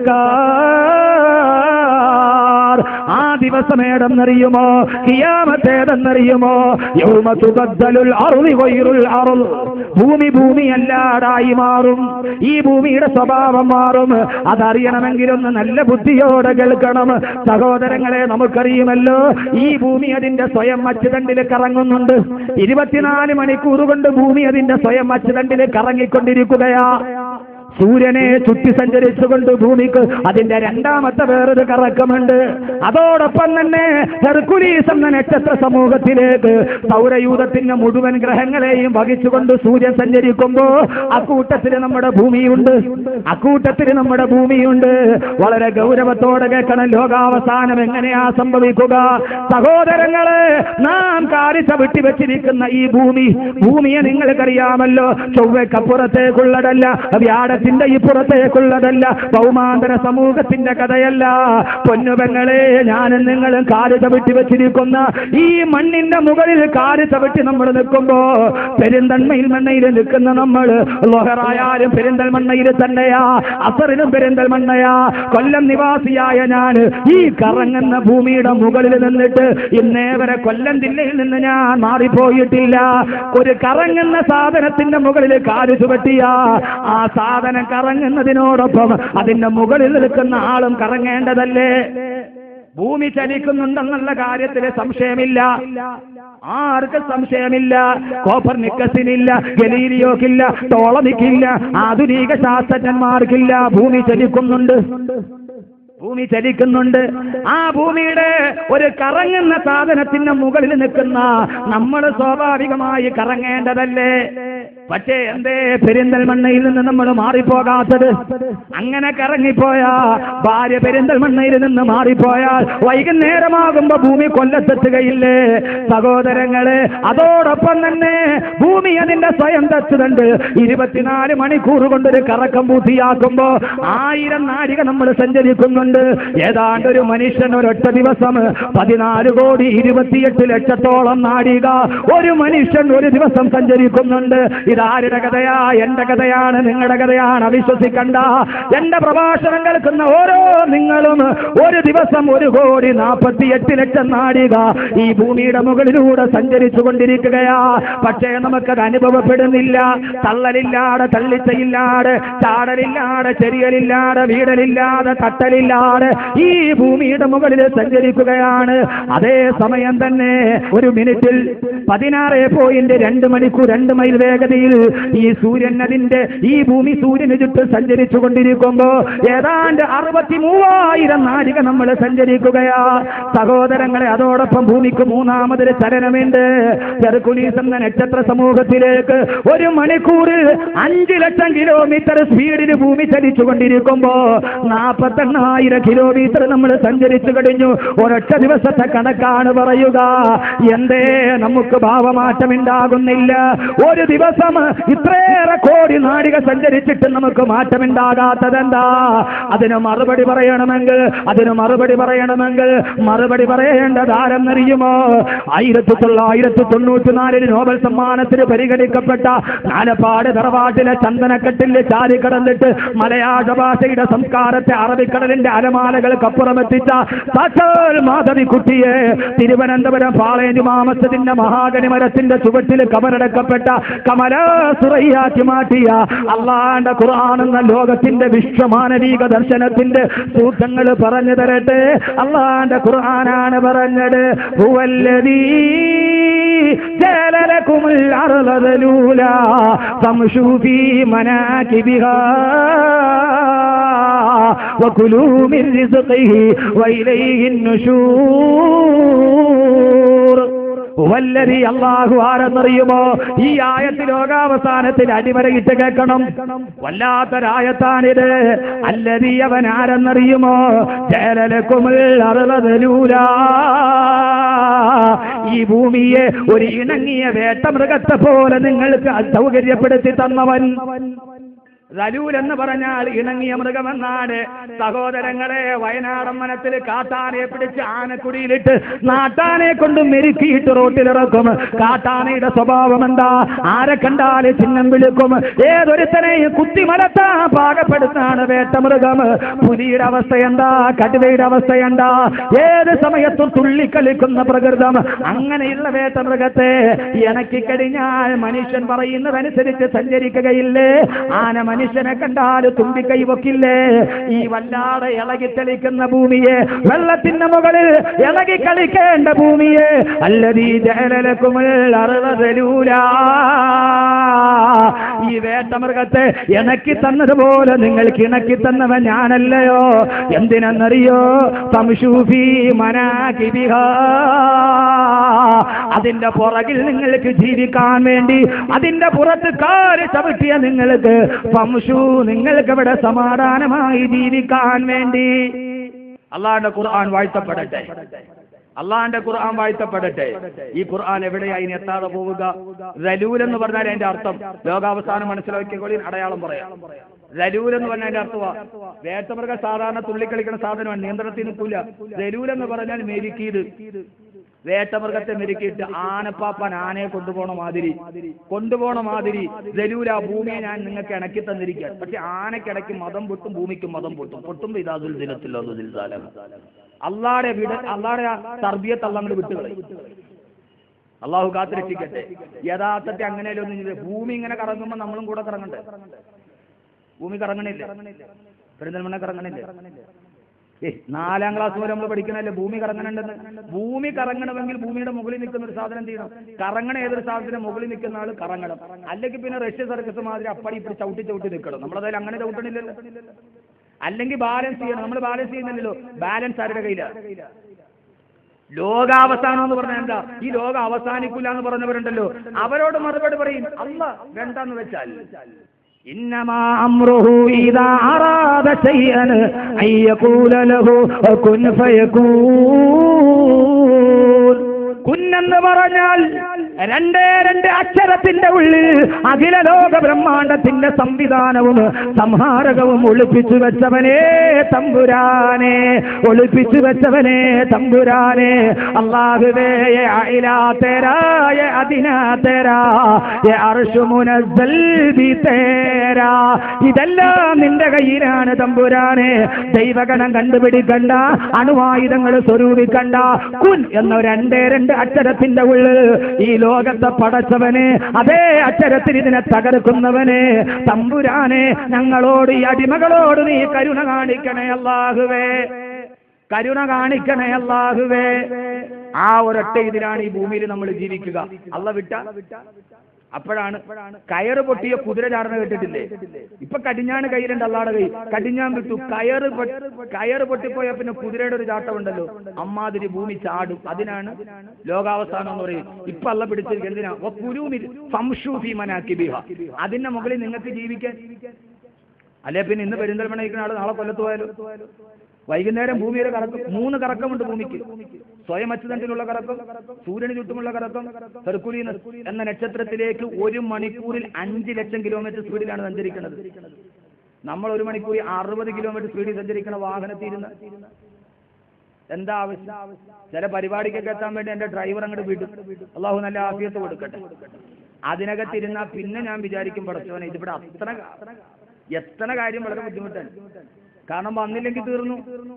കക്കാർ ആ ദിവസം ഏതെന്നറിയുമോ കിയാമത്തേതെന്നറിയുമോ യൗമ തുബദ്ദലുൽ അറുളി ഗൈറുൽ അറുൾ ഭൂമി ഭൂമി അല്ലാതായി മാറും ഈ ഭൂമിയുടെ സ്വഭാവം മാറും അതറിയണമെങ്കിലൊന്ന് നല്ല ബുദ്ധിയോടെ കേൾക്കണം സഹോദരങ്ങളെ നമുക്കറിയുമല്ലോ ഈ ഭൂമി അതിന്റെ സ്വയം അച്ചുതണ്ടിൽ കറങ്ങുന്നുണ്ട് ഇരുപത്തിനാല് മണിക്കൂർ കൊണ്ട് ഭൂമി അതിന്റെ സ്വയം അച്ചുതണ്ടിൽ കറങ്ങിക്കൊണ്ടിരിക്കുകയാ സൂര്യനെ ചുറ്റി സഞ്ചരിച്ചുകൊണ്ട് ഭൂമിക്ക് അതിന്റെ രണ്ടാമത്തെ വേറൊരു കറക്കമുണ്ട് അതോടൊപ്പം തന്നെ ഹെർക്കുലീസ് എന്ന നക്ഷത്ര സമൂഹത്തിലേക്ക് സൗരയൂഥത്തിന്റെ മുഴുവൻ ഗ്രഹങ്ങളെയും വഹിച്ചുകൊണ്ട് സൂര്യൻ സഞ്ചരിക്കുമ്പോ അക്കൂട്ടത്തിൽ നമ്മുടെ ഭൂമിയുണ്ട് അക്കൂട്ടത്തിൽ നമ്മുടെ ഭൂമിയുണ്ട് വളരെ ഗൗരവത്തോടെ കേൾക്കണം ലോകാവസാനം എങ്ങനെയാ സംഭവിക്കുക സഹോദരങ്ങളെ നാം കാരിച്ച വെട്ടിവെച്ചിരിക്കുന്ന ഈ ഭൂമി ഭൂമിയെ നിങ്ങൾക്കറിയാമല്ലോ ചൊവ്വക്കപ്പുറത്തേക്കുള്ളതല്ല വ്യാഴത്തിന്റെ ഇപ്പുറത്തേക്കുള്ളതല്ല ഭൗമാന്തര സമൂഹത്തിന്റെ കഥയല്ല പൊന്നുപെങ്ങളെ ഞാനും നിങ്ങളും കാല് ചവിട്ടി വെച്ചിരിക്കുന്ന ഈ മണ്ണിന്റെ മുകളിൽ കാല് ചവിട്ടി നമ്മൾ നിൽക്കുമ്പോ പെരിന്തന്മയിൽ മണ്ണയിൽ നിൽക്കുന്ന നമ്മൾ ലോഹറായാലും പെരിന്തൽമണ്ണയിൽ തന്നെയാ അസറിനും പെരിന്തൽമണ്ണയാ കൊല്ലം നിവാസിയായ ഞാൻ ഈ കറങ്ങുന്ന ഭൂമിയുടെ മുകളിൽ നിന്നിട്ട് ഇന്നേ വരെ കൊല്ലം ജില്ലയിൽ നിന്ന് ഞാൻ മാറിപ്പോയിട്ടില്ല ഒരു കറങ്ങുന്ന സാധനത്തിന്റെ മുകളിൽ കാല് ചുവട്ടിയ ആ സാധനം കറങ്ങുന്നതിനോടൊപ്പം അതിന്റെ മുകളിൽ നിൽക്കുന്ന ആളും കറങ്ങേണ്ടതല്ലേ ഭൂമി ചലിക്കുന്നുണ്ടെന്നുള്ള കാര്യത്തിൽ സംശയമില്ല ആർക്കും സംശയമില്ല കോപ്പർ നിക്കസിനില്ല ഗലീലിയോക്കില്ല ടോളമിക്കില്ല ആധുനിക ശാസ്ത്രജ്ഞന്മാർക്കില്ല ഭൂമി ചലിക്കുന്നുണ്ട് ഭൂമി ചലിക്കുന്നുണ്ട് ആ ഭൂമിയുടെ ഒരു കറങ്ങുന്ന സാധനത്തിന്റെ മുകളിൽ നിൽക്കുന്ന നമ്മൾ സ്വാഭാവികമായി കറങ്ങേണ്ടതല്ലേ പക്ഷേ എന്തേ പെരിന്തൽമണ്ണയിൽ നിന്ന് നമ്മൾ മാറിപ്പോകാത്തത് അങ്ങനെ കറങ്ങിപ്പോയാ ഭാര്യ പെരിന്തൽമണ്ണയിൽ നിന്ന് മാറിപ്പോയാൽ വൈകുന്നേരമാകുമ്പോ ഭൂമി കൊല്ലത്തെത്തുകയില്ലേ സഹോദരങ്ങളെ അതോടൊപ്പം തന്നെ ഭൂമി അതിന്റെ സ്വയം തെച്ചുന്നുണ്ട് ഇരുപത്തിനാല് മണിക്കൂർ കൊണ്ടൊരു കറക്കം പൂർത്തിയാക്കുമ്പോ ആയിരം നാഴിക നമ്മൾ സഞ്ചരിക്കുന്നുണ്ട് ഏതാണ്ട് ഒരു മനുഷ്യൻ ഒരൊറ്റ ദിവസം പതിനാല് കോടി ഇരുപത്തിയെട്ട് ലക്ഷത്തോളം നാഴിക ഒരു മനുഷ്യൻ ഒരു ദിവസം സഞ്ചരിക്കുന്നുണ്ട് ഇതാരുടെ കഥയാ എന്റെ കഥയാണ് നിങ്ങളുടെ കഥയാണ് അവിശ്വസിക്കണ്ട എന്റെ പ്രഭാഷണം കേൾക്കുന്ന ഓരോ നിങ്ങളും ഒരു ദിവസം ഒരു കോടി നാൽപ്പത്തിയെട്ട് ലക്ഷം നാഴിക ഈ ഭൂമിയുടെ മുകളിലൂടെ സഞ്ചരിച്ചു കൊണ്ടിരിക്കുകയാ പക്ഷേ നമുക്കത് അനുഭവപ്പെടുന്നില്ല തള്ളലില്ലാതെ തള്ളിച്ചയില്ലാതെ ചാടലില്ലാതെ ചെറിയലില്ലാതെ വീടലില്ലാതെ തട്ടലില്ലാതെ ഈ ഭൂമിയുടെ മുകളിൽ സഞ്ചരിക്കുകയാണ് അതേ സമയം തന്നെ ഒരു മിനിറ്റിൽ പതിനാറ് പോയിന്റ് രണ്ട് മണിക്കൂർ രണ്ട് മൈൽ വേഗതയിൽ ഈ സൂര്യൻ അതിന്റെ ഈ ഭൂമി സൂര്യന് ചുറ്റും സഞ്ചരിച്ചു കൊണ്ടിരിക്കുമ്പോ ഏതാണ്ട് അറുപത്തി മൂവായിരം നാഴിക നമ്മൾ സഞ്ചരിക്കുകയാ സഹോദരങ്ങളെ അതോടൊപ്പം ഭൂമിക്ക് മൂന്നാമതൊരു ചലനമുണ്ട് ചെറുക്കുലീസ് എന്ന നക്ഷത്ര സമൂഹത്തിലേക്ക് ഒരു മണിക്കൂറിൽ അഞ്ച് ലക്ഷം കിലോമീറ്റർ സ്പീഡിൽ ഭൂമി ചലിച്ചു കൊണ്ടിരിക്കുമ്പോ നാൽപ്പത്തെണ്ണായിരം കിലോമീറ്റർ നമ്മൾ സഞ്ചരിച്ചു കഴിഞ്ഞു ഒരൊറ്റ ദിവസത്തെ കണക്കാണ് പറയുക എന്തേ നമുക്ക് ഭാവമാറ്റമുണ്ടാകുന്നില്ല ഒരു ദിവസം ഇത്രയേറെ കോടി നാടിക സഞ്ചരിച്ചിട്ട് നമുക്ക് മാറ്റമുണ്ടാകാത്തതെന്താ അതിന് മറുപടി പറയണമെങ്കിൽ അതിന് മറുപടി പറയണമെങ്കിൽ മറുപടി പറയേണ്ടത് ആരെന്നറിയുമോ ആയിരത്തി തൊള്ളായിരത്തി തൊണ്ണൂറ്റി നാലിന് നോബൽ സമ്മാനത്തിന് പരിഗണിക്കപ്പെട്ട നാലപ്പാട് തറവാട്ടിലെ ചന്ദനക്കെട്ടിൽ ചാരി കടന്നിട്ട് മലയാള ഭാഷയുടെ സംസ്കാരത്തെ അറബിക്കടലിന്റെ അലമാലകൾക്കപ്പുറമെത്തിച്ച സാക്ഷാൽ മാധവി കുട്ടിയെ തിരുവനന്തപുരം പാളയഞ്ചു മാമസത്തിന്റെ മഹാഗണി മരത്തിന്റെ ചുവട്ടിൽ കബറടക്കപ്പെട്ട കമലാസുറയാക്കി മാറ്റിയ അള്ളാന്റെ ഖുർആൻ എന്ന ലോകത്തിന്റെ വിശ്വമാനവീക ദർശനത്തിന്റെ സൂത്രങ്ങൾ പറഞ്ഞു തരട്ടെ അള്ളാന്റെ ഖുർആനാണ് പറഞ്ഞത് ഹുവല്ലദീ جعل لكم الأرض ذلولا فامشوا في مناكبها وكلوا من رزقه وإليه النشور വല്ലതി അള്ളാഹു ആരെന്നറിയുമോ ഈ ആയത്ത് ലോകാവസാനത്തിൽ അടിവരയിട്ട് കേൾക്കണം വല്ലാത്തൊരായത്താണിത് അല്ലതി അവൻ ആരെന്നറിയുമോ ജലലക്കുമിൽ അറുപതലൂല ഈ ഭൂമിയെ ഒരു ഇണങ്ങിയ വേട്ടമൃഗത്തെ പോലെ നിങ്ങൾക്ക് സൗകര്യപ്പെടുത്തി തന്നവൻ റലൂൽ എന്ന് പറഞ്ഞാൽ ഇണങ്ങിയ മൃഗമെന്നാണ് സഹോദരങ്ങളെ വയനാടൻ മനത്തിൽ കാട്ടാനെ പിടിച്ച് ആനക്കുടിയിലിട്ട് നാട്ടാനെ കൊണ്ട് മെരുക്കിയിട്ട് റോട്ടിലിറക്കും കാട്ടാനയുടെ സ്വഭാവം എന്താ ആരെ കണ്ടാല് ചിഹ്നം വിളിക്കും ഏതൊരുത്തനെയും കുത്തി മലത്താൻ പാകപ്പെടുത്താണ് വേട്ടമൃഗം പുലിയുടെ അവസ്ഥ എന്താ കടുവയുടെ അവസ്ഥ എന്താ ഏത് സമയത്തും തുള്ളിക്കളിക്കുന്ന പ്രകൃതം അങ്ങനെയുള്ള വേട്ടമൃഗത്തെ ഇണക്കി കഴിഞ്ഞാൽ മനുഷ്യൻ പറയുന്നതനുസരിച്ച് സഞ്ചരിക്കുകയില്ലേ ആന മനുഷ്യനെ കണ്ടാൽ തുമ്പിക്കൈ വെക്കില്ലേ ഈ വല്ലാതെ ഇളകി തെളിക്കുന്ന ഭൂമിയെ വെള്ളത്തിന്റെ മുകളിൽ ഇളകി കളിക്കേണ്ട ഭൂമിയെ അല്ലതീ ജലലക്കുമിൽ അറുപതരൂല ഈ വേട്ടമൃഗത്തെ ഇണക്കി തന്നതുപോലെ നിങ്ങൾക്ക് ഇണക്കി തന്നവൻ ഞാനല്ലയോ എന്തിനെന്നറിയോ സംശൂഫി മനാകിബിഹ അതിന്റെ പുറകിൽ നിങ്ങൾക്ക് ജീവിക്കാൻ വേണ്ടി അതിന്റെ പുറത്ത് കാല് ചവിട്ടിയ നിങ്ങൾക്ക് സംശു നിങ്ങൾക്ക് ഇവിടെ സമാധാനമായി ജീവിക്കാൻ വേണ്ടി അള്ളാന്റെ ഖുർആൻ വാഴ്ത്തപ്പെടട്ടെ അള്ളാന്റെ ഖുർആൻ വാഴ്ത്തപ്പെടട്ടെ ഈ ഖുർആൻ എവിടെയായി ഇനി എത്താതെ പോവുക റലൂൽ എന്ന് പറഞ്ഞാൽ അതിന്റെ അർത്ഥം ലോകാവസാനം മനസ്സിലാക്കിയ അടയാളം പറയാം റലൂൽ എന്ന് പറഞ്ഞാൽ അതിന്റെ അർത്ഥമാ വേട്ടമൃഗ സാധാരണ തുള്ളിക്കളിക്കുന്ന സാധനമാണ് നിയന്ത്രണത്തിൽ നിൽക്കില്ല റലൂൽ എന്ന് പറഞ്ഞാൽ മെരുക്കീത് വേട്ടമൃഗത്തെ മെരുക്കിയിട്ട് ആനപ്പാപ്പാൻ ആനയെ കൊണ്ടുപോണ മാതിരി കൊണ്ടുപോണ മാതിരി ജലൂല ഭൂമിയെ ഞാൻ നിങ്ങൾക്ക് ഇണക്കി തന്നിരിക്കുക പക്ഷെ ആനക്കിടയ്ക്ക് മതം പൊട്ടും ഭൂമിക്കും മതം പൊട്ടും പൊട്ടുമ്പോ ഇതാതുൽ ദിനത്തിലോ ദിൽസാലം അള്ളാടെ വിട അള്ളാടെ തർബിയത്ത് അള്ളാണ്ട് വിട്ടുകളയും അള്ളാഹു കാത്തിരക്ഷിക്കട്ടെ യഥാർത്ഥത്തിൽ അങ്ങനെയല്ലോ ഭൂമി ഇങ്ങനെ കറങ്ങുമ്പോ നമ്മളും കൂടെ കറങ്ങണ്ടേ ഭൂമി കറങ്ങണില്ല പെരുന്തൽമണ്ണ കറങ്ങണില്ല ഏ നാലാം ക്ലാസ് വരെ നമ്മൾ പഠിക്കണല്ലേ ഭൂമി കറങ്ങണുണ്ടെന്ന് ഭൂമി കറങ്ങണമെങ്കിൽ ഭൂമിയുടെ മുകളിൽ നിൽക്കുന്ന ഒരു സാധനം ചെയ്യണം കറങ്ങണ ഏതൊരു സാധനത്തിന്റെ മുകളിൽ നിൽക്കുന്ന ആൾ കറങ്ങണം അല്ലെങ്കിൽ പിന്നെ റഷ്യ സർക്കസ് മാതിരി അപ്പടി ഇപ്പടി ചവിട്ടി ചവിട്ടി നിൽക്കണം നമ്മളതായാലും അങ്ങനെ ചവിട്ടണില്ലല്ലോ അല്ലെങ്കിൽ ബാലൻസ് ചെയ്യണം നമ്മൾ ബാലൻസ് ചെയ്യുന്നില്ലല്ലോ ബാലൻസ് ആരുടെ കയ്യിലാണ് ലോകാവസാനം എന്ന് പറഞ്ഞാൽ എന്താ ഈ ലോകം അവസാനിക്കില്ല എന്ന് പറഞ്ഞവരുണ്ടല്ലോ അവരോട് മറുപടി പറയും അല്ല വേണ്ടെന്ന് വെച്ചാൽ إنما أمره إذا أراد شيئا أن يقول له كن فيكون കുന്നെന്ന് പറഞ്ഞാൽ രണ്ടേ രണ്ട് അക്ഷരത്തിന്റെ ഉള്ളിൽ അഖില ലോക ബ്രഹ്മാണ്ടത്തിന്റെ സംവിധാനവും സംഹാരകവും ഒളിപ്പിച്ചു വെച്ചവനെ തമ്പുരാനെ ഒളിപ്പിച്ചു വെച്ചവനെ തമ്പുരാനെ അള്ളാഹുവേ അയിലാത്തേരായ അതിനാത്തേരാ അർഷുമുനസ്സൽ ബി തേരാ ഇതെല്ലാം നിന്റെ കയ്യിലാണ് തമ്പുരാനെ ദൈവഗണം കണ്ടുപിടിക്കണ്ട അണുവായുധങ്ങൾ സ്വരൂപിക്കണ്ട കുൻ എന്ന രണ്ടേ രണ്ട് അക്ഷരത്തിന്റെ ഉള്ളിൽ ഈ ലോകത്തെ പടച്ചവനെ അതേ അക്ഷരത്തിൽ ഇതിനെ തകർക്കുന്നവനെ തമ്പുരാനെ ഞങ്ങളോട് ഈ അടിമകളോട് നീ കരുണ കാണിക്കണേ അല്ലാഹുവേ കരുണ കാണിക്കണേ അല്ലാഹുവേ ആ ഒരൊറ്റ ഇതിലാണ് ഈ ഭൂമിയിൽ നമ്മൾ ജീവിക്കുക അല്ല വിട്ട അപ്പോഴാണ് കയറ് പൊട്ടിയ കുതിര ചാടന കേട്ടിട്ടില്ലേ ഇപ്പൊ കടിഞ്ഞാണ് കയ്യിലുണ്ട് അല്ലാടെ കൈ കടിഞ്ഞാൻ വിട്ടു കയറ് പൊ- കയറ് പൊട്ടിപ്പോയ പിന്നെ കുതിരയുടെ ഒരു ചാട്ടം ഉണ്ടല്ലോ അമ്മാതിരി ഭൂമി ചാടും അതിനാണ് ലോകാവസാനം എന്ന് പറയും ഇപ്പൊ അല്ല പിടിച്ചിരിക്കുക എന്തിനാ വ കുരൂമി സംശൂഫി മനാക്കി ബിഹ അതിന്റെ മുകളിൽ നിങ്ങൾക്ക് ജീവിക്കാൻ അല്ലെ പിന്നെ ഇന്ന് പെരിന്തൽമണ്ണ ഇരിക്കുന്ന ആള് നാളെ കൊല്ലത്ത് പോയാലോ വൈകുന്നേരം ഭൂമിയുടെ കറക്കം മൂന്ന് കറക്കമുണ്ട് ഭൂമിക്ക് സ്വയം അച്ചുതണ്ടിലുള്ള കറക്കം സൂര്യന് ചുറ്റുമുള്ള കറക്കം ഹെർക്കുലീനസ് എന്ന നക്ഷത്രത്തിലേക്ക് ഒരു മണിക്കൂറിൽ അഞ്ച് ലക്ഷം കിലോമീറ്റർ സ്പീഡിലാണ് സഞ്ചരിക്കുന്നത് നമ്മൾ ഒരു മണിക്കൂറിൽ അറുപത് കിലോമീറ്റർ സ്പീഡിൽ സഞ്ചരിക്കുന്ന വാഹനത്തിൽ ഇരുന്ന് എന്താ ആവശ്യം ചില പരിപാടിക്കൊക്കെ എത്താൻ വേണ്ടി എന്റെ ഡ്രൈവർ അങ്ങോട്ട് വിടും അള്ളാഹു നല്ല ആഫിയത്ത് കൊടുക്കട്ടെ അതിനകത്തിരുന്നാ പിന്നെ ഞാൻ വിചാരിക്കും പടച്ചവനെ ഇതിവിടെ അത്ര എത്ര കാര്യം വളരെ ബുദ്ധിമുട്ടാണ് കാരണം വന്നില്ലെങ്കിൽ തീർന്നു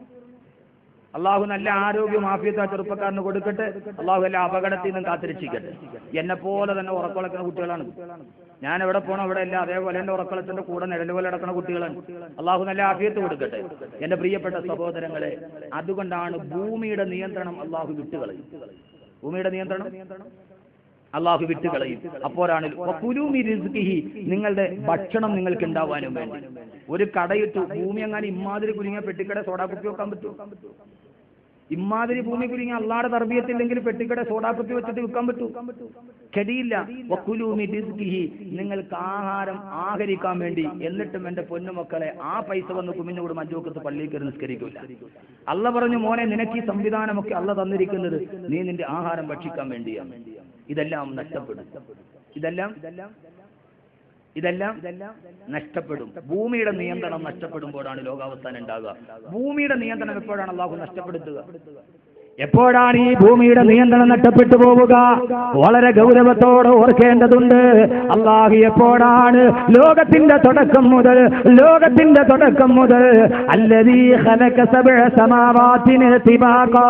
അള്ളാഹു നല്ല ആരോഗ്യം ആഫിയത്ത് ആ ചെറുപ്പക്കാരന് കൊടുക്കട്ടെ അള്ളാഹു എല്ലാ അപകടത്തിൽ നിന്നും കാത്തിരക്ഷിക്കട്ടെ എന്നെ പോലെ തന്നെ ഉറക്കളക്കുന്ന കുട്ടികളാണ് ഞാൻ എവിടെ പോകണം അവിടെ അല്ല അതേപോലെ എന്റെ ഉറക്കളത്തിന്റെ കൂടെ നിഴൽ പോലെ നടക്കുന്ന കുട്ടികളാണ് അള്ളാഹു നല്ല ആഫിയത്ത് കൊടുക്കട്ടെ എന്റെ പ്രിയപ്പെട്ട സഹോദരങ്ങളെ അതുകൊണ്ടാണ് ഭൂമിയുടെ നിയന്ത്രണം അള്ളാഹു വിട്ടുകളയും ഭൂമിയുടെ നിയന്ത്രണം അള്ളാഹു വിട്ടുകളയും അപ്പോഴാണ് വകുലൂമി റിസ്ഖിഹി നിങ്ങളുടെ ഭക്ഷണം നിങ്ങൾക്ക് ഉണ്ടാവാനും വേണ്ടി ഒരു കടയിട്ടു ഭൂമി എങ്ങാനും ഇമാതിരി കുരുങ്ങിയ പെട്ടിക്കട സോഡാ കുപ്പി വെക്കാൻ പറ്റുമോ ഇമാതിരി ഭൂമി കുരുങ്ങി അള്ളാടെ തർബീയത്തില്ലെങ്കിൽ പെട്ടിക്കട സോഡാക്കുപ്പി വെച്ചിട്ട് വിൽക്കാൻ പറ്റൂ കടിയില്ല വക്കുലൂമി റിസ്കിഹി നിങ്ങൾക്ക് ആഹാരം ആഹരിക്കാൻ വേണ്ടി എന്നിട്ടും എന്റെ പൊന്നുമക്കളെ ആ പൈസ വന്ന് കുമിഞ്ഞുകൂടും അഞ്ചുവക്കത്ത് പള്ളിയിൽ കയറി നിസ്കരിക്കില്ല അല്ല പറഞ്ഞു മോനെ നിനക്ക് ഈ സംവിധാനമൊക്കെ അല്ല തന്നിരിക്കുന്നത് നീ നിന്റെ ആഹാരം ഭക്ഷിക്കാൻ വേണ്ടിയാണ് ഇതെല്ലാം നഷ്ടപ്പെടും ഇതെല്ലാം ഇതെല്ലാം നഷ്ടപ്പെടും ഭൂമിയുടെ നിയന്ത്രണം നഷ്ടപ്പെടുമ്പോഴാണ് ലോകാവസ്ഥാനം ഉണ്ടാകുക ഭൂമിയുടെ നിയന്ത്രണം എപ്പോഴാണ് അള്ളാഹു നഷ്ടപ്പെടുത്തുക എപ്പോഴാണ് ഈ ഭൂമിയുടെ നിയന്ത്രണം നഷ്ടപ്പെട്ടു പോവുക വളരെ ഗൗരവത്തോടെ ഓർക്കേണ്ടതുണ്ട് അള്ളാഹു എപ്പോഴാണ് ലോകത്തിന്റെ തുടക്കം മുതൽ ലോകത്തിന്റെ തുടക്കം മുതൽ അല്ലതീ ഖലക സബഅ സമാവാതിന് തിബാഖാ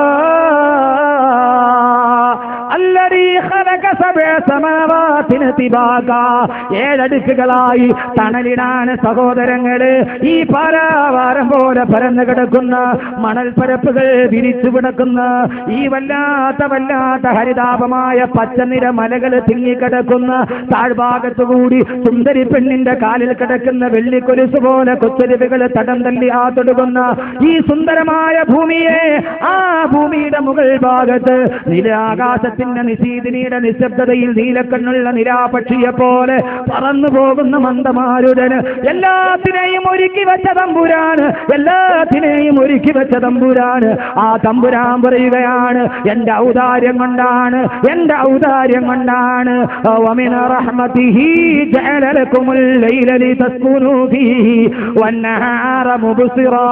അല്ലതീ ഖലക സബഅ സമാവാതിന് തിബാഖാ ഏഴടുക്കുകളായി തണലിടാൻ സഹോദരങ്ങള് ഈ പാരാവാരം പോലെ പരന്നു കിടക്കുന്ന മണൽപ്പരപ്പുകൾ വിരിച്ചു കിടക്കുന്ന ഈ വല്ലാത്ത വല്ലാത്ത ഹരിതാപമായ പച്ചനിര മലകൾ തിങ്ങിക്കിടക്കുന്ന താഴ്ഭാഗത്തുകൂടി സുന്ദരി പെണ്ണിന്റെ കാലിൽ കിടക്കുന്ന വെള്ളിക്കൊലുസ് പോലെ കൊച്ചരുവികൾ തടം തല്ലി ആ തൊടുകുന്ന ഈ സുന്ദരമായ ഭൂമിയെ ആ ഭൂമിയുടെ മുകൾ ഭാഗത്ത് നിലാകാശത്തിന്റെ നിശീതിനിയുടെ നിശബ്ദതയിൽ നീലക്കണ്ണുള്ള നിരാപക്ഷിയെ പോലെ പറന്നു പോകുന്ന മന്ദമാരുടന് എല്ലാത്തിനെയും ഒരുക്കി വെച്ച തമ്പുരാന് എല്ലാത്തിനെയും ഒരുക്കി വെച്ച തമ്പുരാന് ആ തമ്പുരാൻ പറയുകയാണ് എന്റെ ഔദാര്യം കൊണ്ടാണ് എന്റെ ഔദാര്യം കൊണ്ടാണ് ومن رحمته جعل لكم الليل لتسكنوا فيه والنهار مبصرا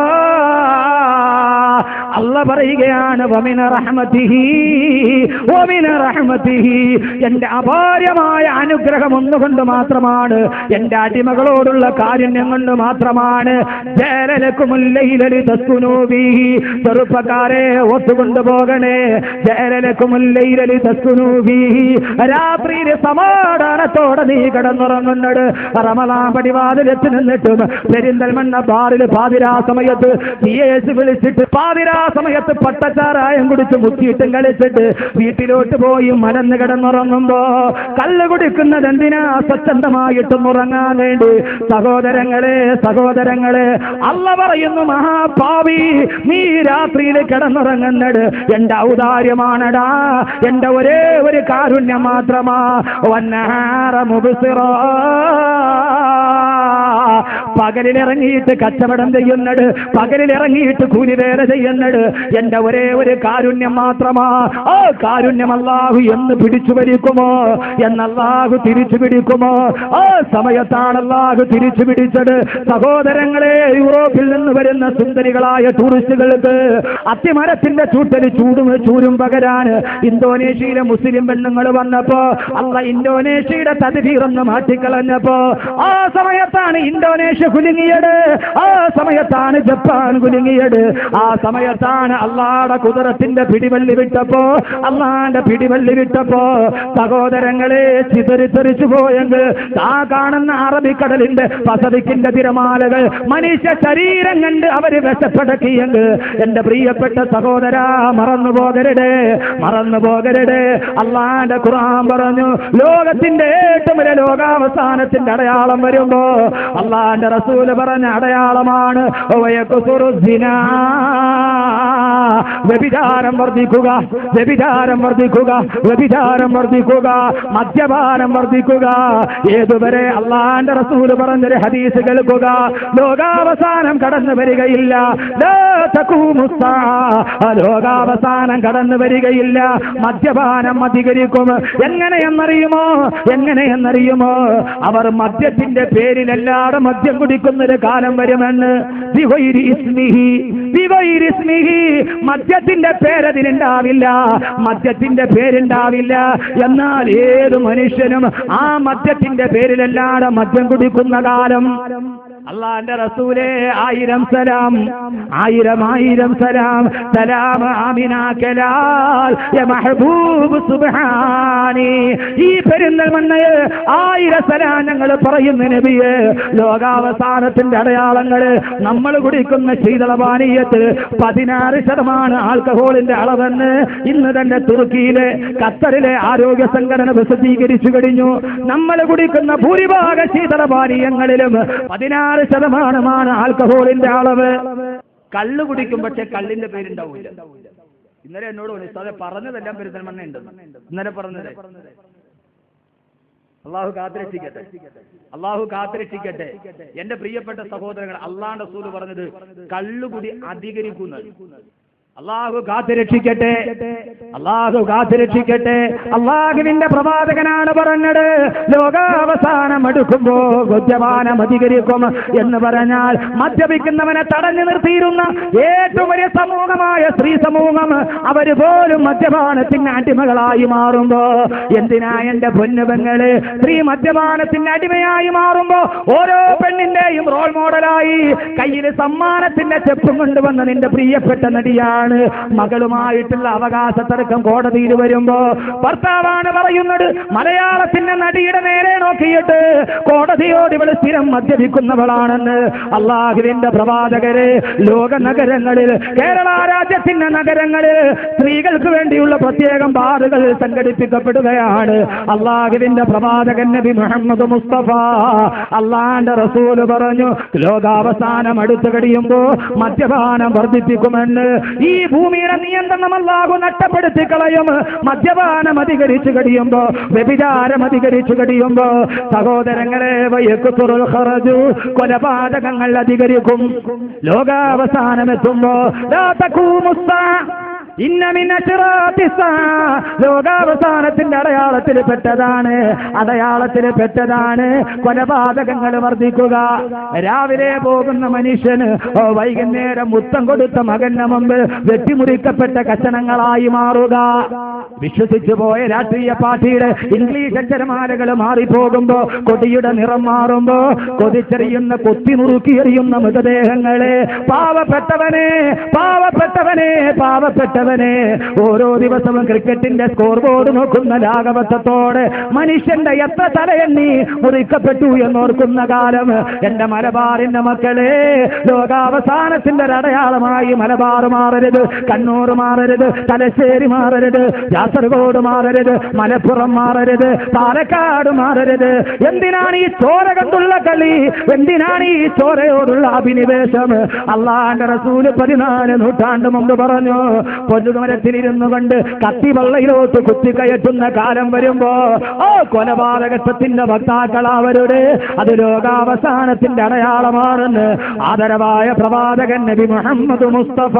അല്ല പറയുകയാണ് വമിന റഹ്മത്തിഹി വമിന റഹ്മത്തിഹി എന്റെ അപാരമായ അനുഗ്രഹം ഒന്നുകൊണ്ട് മാത്രമാണ് എന്റെ അടിമകളോടുള്ള കാരുണ്യം കൊണ്ട് മാത്രമാണ് ജയലലക്കുമുല്ലയിലി തസ്കുനൂബിഹി ചെറുപ്പക്കാരെ ഒത്തുകൊണ്ടു പോകണേ ജയലലക്കുമുല്ലയിലി തസ്കുനൂബിഹി രാത്രിയിൽ സമാധാനത്തോടെ നീ കിടന്നുറങ്ങുന്നത് റമലാൻ പടിവാതിലെത്തി നിന്നിട്ടും പെരിന്തൽമണ്ണ ബാറിൽ പാതിരാ സമയത്ത് സിയേസ് വിളിച്ചിട്ട് പാതിരാ സമയത്ത് പട്ടച്ചാറായം കുടിച്ച് മുത്തിയിട്ടും കളിച്ചിട്ട് വീട്ടിലോട്ട് പോയി മലന്ന് കിടന്നുറങ്ങുമ്പോ കല്ല് കുടിക്കുന്നത് എന്തിനാ സ്വച്ഛന്തമായിട്ടും ഉറങ്ങാൻ വേണ്ടി സഹോദരങ്ങളെ സഹോദരങ്ങളെ അല്ല പറയുന്നു മഹാപാവി നീ രാത്രിയിൽ കിടന്നുറങ്ങുന്നത് എന്റെ ഔദാര്യമാണടാ എന്റെ ഒരേ ഒരു കാരുണ്യം മാത്രമാ വന്നാറ മുബിസിറോ പകലിലിറങ്ങിയിട്ട് കച്ചവടം ചെയ്യുന്നത് പകലിലിറങ്ങിയിട്ട് കൂലിവേല ചെയ്യുന്നത് എന്റെ ഒരേ ഒരു കാരുണ്യം മാത്രമാ ആ കാരുണ്യം അല്ലാഹു എന്ന് പിടിച്ചു വലിക്കുമോ എന്നല്ലാഹു തിരിച്ചു പിടിക്കുമോ ആ സമയത്താണ് അല്ലാഹു തിരിച്ചു പിടിച്ചത് സഹോദരങ്ങളെ യൂറോപ്പിൽ നിന്ന് വരുന്ന സുന്ദരികളായ ടൂറിസ്റ്റുകൾക്ക് അത്തിമരത്തിന്റെ ചൂട്ടൽ ചൂടും ചൂരും പകരാൻ ഇന്തോനേഷ്യയിലെ മുസ്ലിം പെണ്ണുങ്ങൾ വന്നപ്പോ അല്ല ഇന്തോനേഷ്യയുടെ തതിതീറന്ന് മാറ്റിക്കളഞ്ഞപ്പോ ആ സമയത്താണ് ഇന്തോനേഷ്യ കുലുങ്ങിയത് ആ സമയത്താണ് ജപ്പാൻ കുലുങ്ങിയത് ആ സമയത്താണ് അള്ളാടെ കുതിരത്തിന്റെ പിടിവള്ളി വിട്ടപ്പോ അള്ളാന്റെ പിടിവള്ളി വിട്ടപ്പോ സഹോദരങ്ങളെ ചിതറിത്തെറിച്ചു പോയെങ്കിൽ ആ കാണുന്ന അറബിക്കടലിന്റെ പസഫിക്കിന്റെ തിരമാലകൾ മനുഷ്യ ശരീരം കണ്ട് അവര് വിശപ്പടക്കിയെങ്കിൽ എന്റെ പ്രിയപ്പെട്ട സഹോദര മറന്നു പോകരുത് മറന്നു പോകരുത് അള്ളാന്റെ ഖുർആൻ പറഞ്ഞു ലോകത്തിന്റെ ഏറ്റവും വലിയ ലോകാവസാനത്തിന്റെ അടയാളം വരുമ്പോ അള്ളാന്റെ റസൂല് പറഞ്ഞ അടയാളമാണ് വയക്കുസുറു സിനാ. വ്യഭിചാരം വർദ്ധിക്കുക വ്യഭിചാരം വർദ്ധിക്കുക വ്യഭിചാരം വർദ്ധിക്കുക മദ്യപാനം വർദ്ധിക്കുക ഏതുവരെ അള്ളാന്റെ റസൂല് പറഞ്ഞൊരു ഹദീസ് കേൾക്കുക ലോകാവസാനം കടന്നു വരികയില്ല ലാ തഖൂമു സ്സാഅ. ലോകാവസാനം കടന്നു വരികയില്ല മദ്യപാനം അധികരിക്കും എങ്ങനെയെന്നറിയുമോ എങ്ങനെയെന്നറിയുമോ അവർ മദ്യത്തിന്റെ പേരിലല്ലാതെ മദ്യം കുടിക്കുന്ന ഒരു കാലം വരുമെന്ന് ബിഗൈരി ഇസ്മിഹി, ബിഗൈരി ഇസ്മിഹി. മദ്യത്തിന്റെ പേരതിനുണ്ടാവില്ല മദ്യത്തിന്റെ പേരുണ്ടാവില്ല എന്നാൽ ഏത് മനുഷ്യനും ആ മദ്യത്തിന്റെ പേരിലല്ലാതെ മദ്യം കുടിക്കുന്ന കാലം അള്ളാന്റെ റസൂലേ ആയിരം സലാം ആയിരം ആയിരം സലാം സലാം ആമിന കലാൽ യ മഹബൂബ് സുബ്ഹാനി ഈ പെരുന്തൽമണ്ണയിൽ ആയിരം സലാം ഞങ്ങൾ പറയുന്ന നബിയെ ലോകാവസാനത്തിന്റെ അടയാളങ്ങള് നമ്മൾ കുടിക്കുന്ന ശീതളപാനീയത്തിൽ പതിനാറ് ശതമാനം ആൽക്കഹോളിന്റെ അളവെന്ന് ഇന്ന് തന്നെ തുർക്കിയിലെ ഖത്തറിലെ ആരോഗ്യ സംഘടന പ്രസിദ്ധീകരിച്ചു കഴിഞ്ഞു നമ്മൾ കുടിക്കുന്ന ഭൂരിഭാഗ ശീതളപാനീയങ്ങളിലും പതിനാറ് ശതമാനമാണ് ആൽക്കഹോളിന്റെ അളവ് കള്ള് കുടിക്കും പക്ഷെ കള്ളിന്റെ പേരുണ്ടാവില്ല ഇന്നലെ എന്നോട് പറഞ്ഞു ഉസ്താദെ പറഞ്ഞതെല്ലാം പെരുന്തൽമണ്ണ ഉണ്ട് ഇന്നലെ പറഞ്ഞത് അള്ളാഹു കാത്തിരക്ഷിക്കട്ടെ അള്ളാഹു കാത്തിരക്ഷിക്കട്ടെ എന്റെ പ്രിയപ്പെട്ട സഹോദരങ്ങൾ അള്ളാന്റെ റസൂല് പറഞ്ഞത് കള്ളുകുടി അധികരിക്കുന്നത് അള്ളാഹു കാത്തിരക്ഷിക്കട്ടെ അള്ളാഹു കാത്തിരക്ഷിക്കട്ടെ അള്ളാഹുവിന്റെ പ്രവാചകനാണ് പറഞ്ഞത് ലോകാവസാനം എടുക്കുമ്പോ ഗുജപാനം അധികരിക്കും എന്ന് പറഞ്ഞാൽ മദ്യപിക്കുന്നവനെ തടഞ്ഞു നിർത്തിയിരുന്ന ഏറ്റവും വലിയ സമൂഹമായ സ്ത്രീ സമൂഹം അവര് പോലും മദ്യപാനത്തിന് അടിമകളായി മാറുമ്പോ എന്തിനാ എന്റെ പൊന്നുപെങ്ങള് സ്ത്രീ മദ്യപാനത്തിന് അടിമയായി മാറുമ്പോ ഓരോ പെണ്ണിന്റെയും റോൾ മോഡലായി കയ്യിൽ സമ്മാനത്തിന്റെ ചെപ്പും കൊണ്ടുവന്ന നിന്റെ പ്രിയപ്പെട്ട നടിയാണ് മകളുമായിട്ടുള്ള അവകാശ തർക്കം കോടതിയിൽ വരുമ്പോ ഭർത്താവാണ് പറയുന്നത് മലയാളത്തിന്റെ നടിയുടെ നേരെ നോക്കിയിട്ട് കോടതിയോട് ഇവൾ സ്ഥിരം മദ്യപിക്കുന്നവളാണെന്ന് അള്ളാഹുവിന്റെ പ്രവാചകര് ലോക നഗരങ്ങളിൽ കേരള രാജ്യത്തിന്റെ നഗരങ്ങളിൽ സ്ത്രീകൾക്ക് വേണ്ടിയുള്ള പ്രത്യേകം ബാറുകൾ സംഘടിപ്പിക്കപ്പെടുകയാണ് അള്ളാഹുവിന്റെ പ്രവാചകൻ നബി മുഹമ്മദ് മുസ്തഫ അള്ളാന്റെ റസൂല് പറഞ്ഞു ലോകാവസാനം അടുത്ത് കഴിയുമ്പോ മദ്യപാനം വർദ്ധിപ്പിക്കുമെന്ന് ഈ ഭൂമിയുടെ നിയന്ത്രണം അല്ലാഹു നഷ്ടപ്പെടുത്തി കളയും മദ്യപാനം അധികരിച്ചു കഴിയുമ്പോ വ്യഭിചാരം അധികരിച്ചു കഴിയുമ്പോ സഹോദരങ്ങളെ വയക്കുത്തുറുൽ ഖറജു കൊലപാതകങ്ങൾ അധികരിക്കും ലോകാവസാനം എത്തുമ്പോ ലാ തഖൂമുസ്സാ ഇന്ന മിൻ അശ്റാത്തിസ്സാ. ലോകാവസാനത്തിന്റെ അടയാളത്തിൽ പെട്ടതാണ് അടയാളത്തിൽ പെട്ടതാണ് കൊലപാതകങ്ങൾ വർദ്ധിക്കുക രാവിലെ പോകുന്ന മനുഷ്യന് ഓ, വൈകുന്നേരം മുത്തം കൊടുത്ത മകന്റെ മുമ്പ് വെട്ടിമുറിക്കപ്പെട്ട കഷണങ്ങളായി മാറുക വിശ്വസിച്ചു പോയ രാഷ്ട്രീയ പാർട്ടിയുടെ ഇംഗ്ലീഷ് അക്ഷരമാലകൾ മാറിപ്പോകുമ്പോ കൊടിയുടെ നിറം മാറുമ്പോ കൊതിച്ചെറിയുന്ന കൊത്തി നുറുക്കിയെറിയുന്ന മൃതദേഹങ്ങളെ പാവപ്പെട്ടവനെ പാവപ്പെട്ടവനെ പാവപ്പെട്ടവനെ ഓരോ ദിവസവും ക്രിക്കറ്റിന്റെ സ്കോർ ബോർഡ് നോക്കുന്ന ലാഘവത്വത്തോടെ മനുഷ്യന്റെ എത്ര തലയെണ്ണി മുറിക്കപ്പെട്ടു എന്നോർക്കുന്ന കാലം എന്റെ മലബാറിന്റെ മക്കളെ ലോകാവസാനത്തിന്റെ ഒരു അടയാളമായി മലബാർ മാറരുത് കണ്ണൂർ മാറരുത് തലശ്ശേരി മാറരുത് കാസർഗോഡ് മാറരുത് മലപ്പുറം മാറരുത് പാലക്കാട് മാറരുത് എന്തിനാണ് ഈ ചോര കണ്ടുള്ള കളി എന്തിനാണ് ഈ ചോരയോടുള്ള അഭിനിവേശം അള്ളാന്റെ റസൂല് പതിനാല് നൂറ്റാണ്ട് മുമ്പ് പറഞ്ഞു പൊതുമരത്തിലിരുന്നു കൊണ്ട് കത്തിവള്ളയിലോട്ട് കുത്തിക്കയറ്റുന്ന കാലം വരുമ്പോ ഓ കൊലപാതകത്വത്തിന്റെ വക്താക്കൾ അവരുടെ അത് ലോകാവസാനത്തിന്റെ അടയാളമാണെന്ന് ആദരവായ പ്രവാചകൻ നബി മുഹമ്മദ് മുസ്തഫ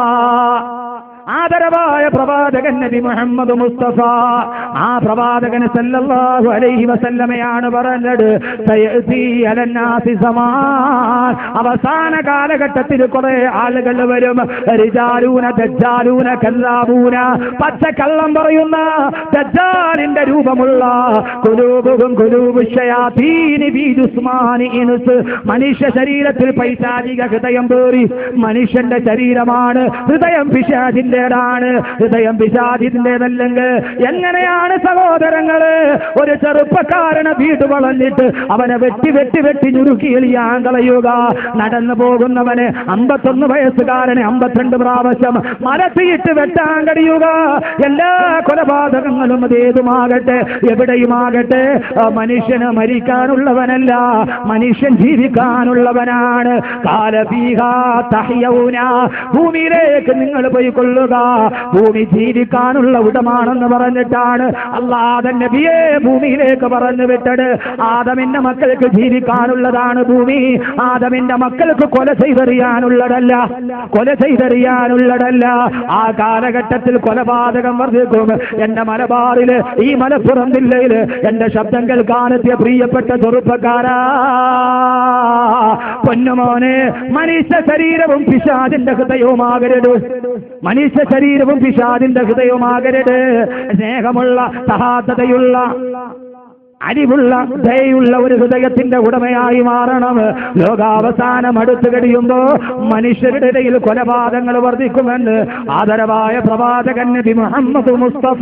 ആദരവായ പ്രവാചകൻ നബി മുഹമ്മദ് മുസ്തഫ ആ പ്രവാചകൻ സല്ലല്ലാഹു അലൈഹി വസല്ലമയാണ് പറഞ്ഞത് സയഅതി അലന്നാസി സമാൻ അവസാന കാലഘട്ടത്തിൽ കുറെ ആളുകൾ വരും റിജാലൂന ദജ്ജാലൂന കല്ലാബൂന പച്ച കള്ളം പറയുന്ന ദജ്ജാലിന്റെ രൂപമുള്ള കുലൂബും കുലൂബു ശയാതീനി ബി ജുസ്മാനി ഇൻസ് മനുഷ്യ ശരീരത്തിൽ പൈശാചിക ഹൃദയം പേറി മനുഷ്യന്റെ ശരീരമാണ് ഹൃദയം പിശാചിന്റേതാണ് ഹൃദയം പിശാചിന്റേതല്ലെങ്കിൽ എങ്ങനെയാണ് സഹോദരങ്ങള് ഒരു ചെറുപ്പക്കാരനെ വീട് വളഞ്ഞിട്ട് അവനെ വെട്ടി വെട്ടി വെട്ടി ഞുരുക്കി എളിയാൻ കളയുക നടന്നു പോകുന്നവന് അമ്പത്തൊന്ന് വയസ്സുകാരനെ അമ്പത്തിരണ്ട് പ്രാവശ്യം മരത്തിയിട്ട് വെട്ടാൻ കഴിയുക എല്ലാ കൊലപാതകങ്ങളും അതേതുമാകട്ടെ എവിടെയുമാകട്ടെ ആ മനുഷ്യന് മരിക്കാനുള്ളവനല്ല മനുഷ്യൻ ജീവിക്കാനുള്ളവനാണ് കാലബീഹ തഹ്യൗന ഭൂമിയിലേക്ക് നിങ്ങൾ പോയിക്കൊള്ളുക ഭൂമി ജീവിക്കാനുള്ള ഉടമാണെന്ന് പറഞ്ഞിട്ടാണ് അള്ളാഹൻ നബിയെ ഭൂമിയിലേക്ക് പറഞ്ഞു വിട്ടത് ആദമിന്റെ മക്കൾക്ക് ജീവിക്കാനുള്ളതാണ് ഭൂമി ആദമിന്റെ മക്കൾക്ക് കൊല ചെയ്തെറിയാനുള്ളതല്ല കൊല ചെയ്തെറിയാനുള്ളതല്ല ആ കാലഘട്ടത്തിൽ കൊലപാതകം വർദ്ധിക്കും എന്റെ മലബാറില് ഈ മലപ്പുറം ജില്ലയില് എന്റെ ശബ്ദം കേൾക്കാനെത്തിയ പ്രിയപ്പെട്ട ചെറുപ്പക്കാരാ പൊന്നുമോനെ മനുഷ്യ ശരീരവും പിശാദിന്റെ ഹൃദയവുമാകരുത് മനുഷ്യ ശരീരവും പിശാദിന്റെ ഹൃദയവുമാകരുത് സ്നേഹമുള്ള സഹാതതയുള്ള അരിവുള്ള ദയുള്ള ഒരു ഹൃദയത്തിന്റെ ഉടമയായി മാറണം ലോകാവസാനം അടുത്തു കഴിയുമ്പോ മനുഷ്യരുടെ ഇടയിൽ കൊലപാതകങ്ങൾ വർദ്ധിക്കുമെന്ന് ആദരവായ പ്രവാചകൻ നബി മുഹമ്മദ് മുസ്തഫ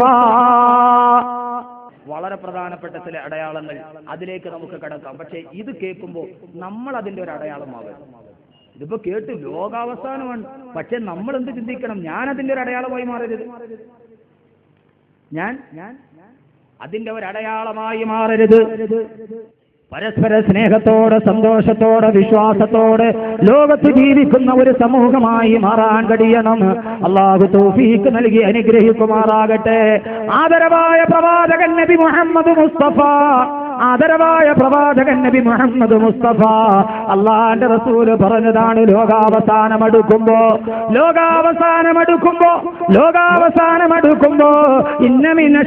വളരെ പ്രധാനപ്പെട്ട ചില അടയാളങ്ങൾ അതിലേക്ക് നമുക്ക് കടക്കാം പക്ഷേ ഇത് കേൾക്കുമ്പോൾ നമ്മൾ അതിന്റെ ഒരു അടയാളമാകും ഇതിപ്പോ കേട്ട് ലോകാവസാനമാണ് പക്ഷെ നമ്മൾ എന്ത് ചിന്തിക്കണം ഞാൻ അതിന്റെ ഒരു അടയാളമായി മാറരുത് ഞാൻ ഞാൻ അതിന്റെ ഒരു അടയാളമായി മാറരുത് പരസ്പര സ്നേഹത്തോടെ സന്തോഷത്തോടെ വിശ്വാസത്തോടെ ലോകത്ത് ജീവിക്കുന്ന ഒരു സമൂഹമായി മാറാൻ കഴിയണം അള്ളാഹു തൗഫീക്ക് നൽകി അനുഗ്രഹിക്കുമാറാകട്ടെ ആദരവായ പ്രവാചകൻ നബി മുഹമ്മദ് മുസ്തഫ ആദരവായ പ്രവാചകൻ നബി മുഹമ്മദ് മുസ്തഫ അള്ളാന്റെ റസൂല് പറഞ്ഞതാണ് ലോകാവസാനം അടുക്കുമ്പോ ലോകാവസാനം അടുക്കുമ്പോ ലോകാവസാനം അടുക്കുമ്പോ ഇന്നമിന്ന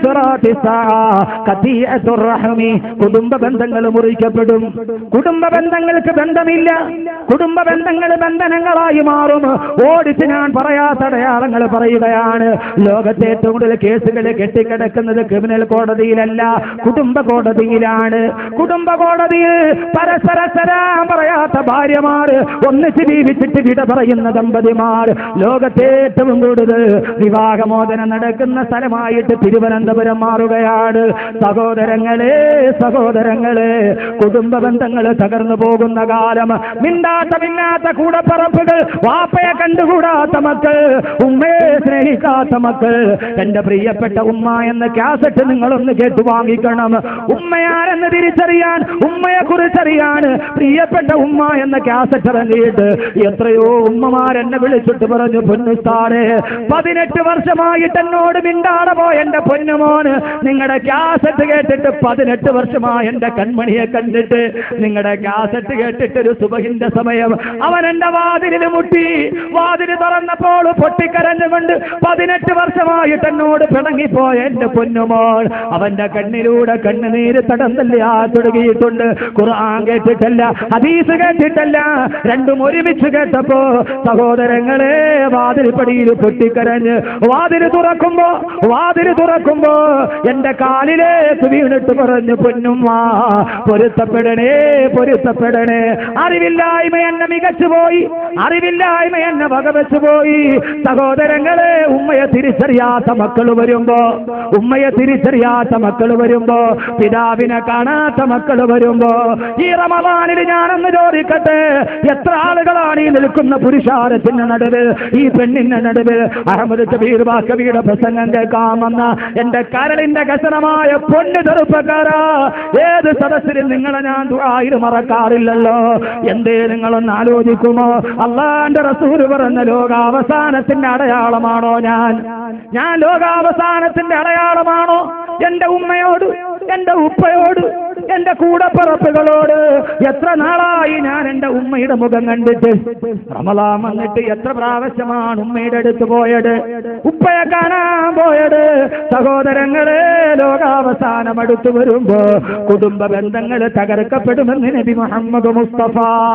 കുടുംബ ബന്ധങ്ങൾ മുറിക്കപ്പെടും കുടുംബ ബന്ധങ്ങൾക്ക് ബന്ധമില്ല കുടുംബ ബന്ധങ്ങൾ ബന്ധനങ്ങളായി മാറും ഓടിച്ച് ഞാൻ പറയാത്ത അടയാളങ്ങൾ പറയുകയാണ് ലോകത്തെ ഏറ്റവും കൂടുതൽ കേസുകൾ കെട്ടിക്കിടക്കുന്നത് ക്രിമിനൽ കോടതിയിലല്ല കുടുംബ കോടതിയിലാണ് കുടുംബ കോടതിയിൽ പരസ്പര സലാം പറയാത്ത ഭാര്യമാർ ഒന്നിച്ച് ജീവിച്ചിട്ട് വിട പറയുന്ന ദമ്പതിമാർ ലോകത്തെ ഏറ്റവും കൂടുതൽ വിവാഹമോചനം നടക്കുന്ന സ്ഥലമായിട്ട് തിരുവനന്തപുരം മാറുകയാണ് സഹോദരങ്ങളെ സഹോദരങ്ങളെ കുടുംബ ബന്ധങ്ങൾ തകർന്നു പോകുന്ന കാലം മിണ്ടാത്ത മിന്നാത്ത കൂടപ്പറപ്പുകൾ വാപ്പയെ കണ്ടുകൂടാത്ത മക്കൾ ഉമ്മയെ സ്നേഹിക്കാത്ത മക്കൾ എന്റെ പ്രിയപ്പെട്ട ഉമ്മ എന്ന കാസറ്റ് നിങ്ങളൊന്ന് കേട്ടു വാങ്ങിക്കണം ഉമ്മയാരെന്ന് തിരിച്ചറിയാൻ ഉമ്മയെ കുറിച്ചറിയാൻ പ്രിയപ്പെട്ട ഉമ്മ എന്ന കാസറ്റ് ഇറങ്ങിയിട്ട് എത്രയോ ഉമ്മമാരെന്നെ വിളിച്ചിട്ട് പറഞ്ഞു പൊന്നുസ്താറെ പതിനെട്ട് വർഷമായിട്ട് എന്നോട് മിണ്ടാടെ പോയ എന്റെ പൊന്നുമോന് നിങ്ങളുടെ കാസറ്റ് കേട്ടിട്ട് പതിനെട്ട് വർഷമായി എന്റെ കൺമണിയെ കണ്ടിട്ട് നിങ്ങളുടെ കാസറ്റ് കേട്ടിട്ട് ഒരു സുബഹിന്റെ സമയം അവൻ എന്റെ വാതിലിൽ മുട്ടി വാതിൽ തുറന്നപ്പോൾ പൊട്ടിക്കരഞ്ഞുകൊണ്ട് പതിനെട്ട് വർഷമായിട്ട് എന്നോട് പിണങ്ങിപ്പോയ എന്റെ പൊന്നുമോൾ അവന്റെ കണ്ണിലൂടെ കണ്ണുനീര് തടം തല്ലിയാ തുടങ്ങിയിട്ടുണ്ട് ഖുർആൻ കേട്ടിട്ടല്ല ഹദീസ് കേട്ടിട്ടല്ല രണ്ടും ഒരുമിച്ച് കേട്ടപ്പോ സഹോദരങ്ങളെ വാതിൽ പടിയിൽ പൊട്ടിക്കരഞ്ഞ് വാതിൽ തുറക്കുമ്പോ വാതിൽ തുറക്കുമ്പോ എന്റെ കാലിലേക്ക് വീണിട്ട് പറഞ്ഞു പൊന്നുമ്മ പൊരുത്തപ്പെടണേ പൊരുത്തപ്പെടണേ അറിവില്ലായ്മ എന്നെ മികച്ചു പോയി അറിവില്ലായ്മ എന്നെ വകവെച്ചു പോയി സഹോദരങ്ങളെ ഉമ്മയെ തിരിച്ചറിയാത്ത മക്കൾ വരുമ്പോ ഉമ്മയെ തിരിച്ചറിയാത്ത മക്കൾ വരുമ്പോ പിതാവിനെ കാണാത്ത മക്കൾ വരുമ്പോ ഈ റമദാനിൽ ഞാനൊന്ന് ചോദിക്കട്ടെ എത്ര ആളുകളാണ് ഈ നിൽക്കുന്ന പുരുഷാരത്തിന്റെ നടുവ് ഈ പെണ്ണിന്റെ നടുവ് അഹമ്മദ് കബീർ ബാക്കവിയുടെ പ്രസംഗം കേൾക്കാമെന്ന എന്റെ കരളിന്റെ കഷണമായ പൊന്ന് ചെറുപ്പക്കാരാ ഏത് സദസ്സിലും നിങ്ങളെ ഞാൻ ദുആയിൽ മറക്കാറില്ലല്ലോ എന്തേ നിങ്ങളൊന്ന് ആലോചിക്കുമോ അള്ളാന്റെ റസൂല് പറഞ്ഞ ലോകാവസാനത്തിന്റെ അടയാളമാണോ ഞാൻ ഞാൻ ലോകാവസാനത്തിന്റെ അടയാളമാണോ എന്റെ ഉമ്മയോട് എന്റെ ഉപ്പയോട് എന്റെ കൂടപ്പിറപ്പുകളോട് എത്ര നാളായി ഞാൻ എന്റെ ഉമ്മയുടെ മുഖം കണ്ടിട്ട് റമലാൻ വന്നിട്ട് എത്ര പ്രാവശ്യമാണ് ഉമ്മയുടെ അടുത്ത് പോയത് ഉപ്പയെ കാണാൻ പോയത് സഹോദരങ്ങളെ ലോകാവസാനം അടുത്തു വരുമ്പോ കുടുംബ ബന്ധങ്ങൾ തകർക്കപ്പെടുമെന്ന് നബി മുഹമ്മദ് മുസ്തഫ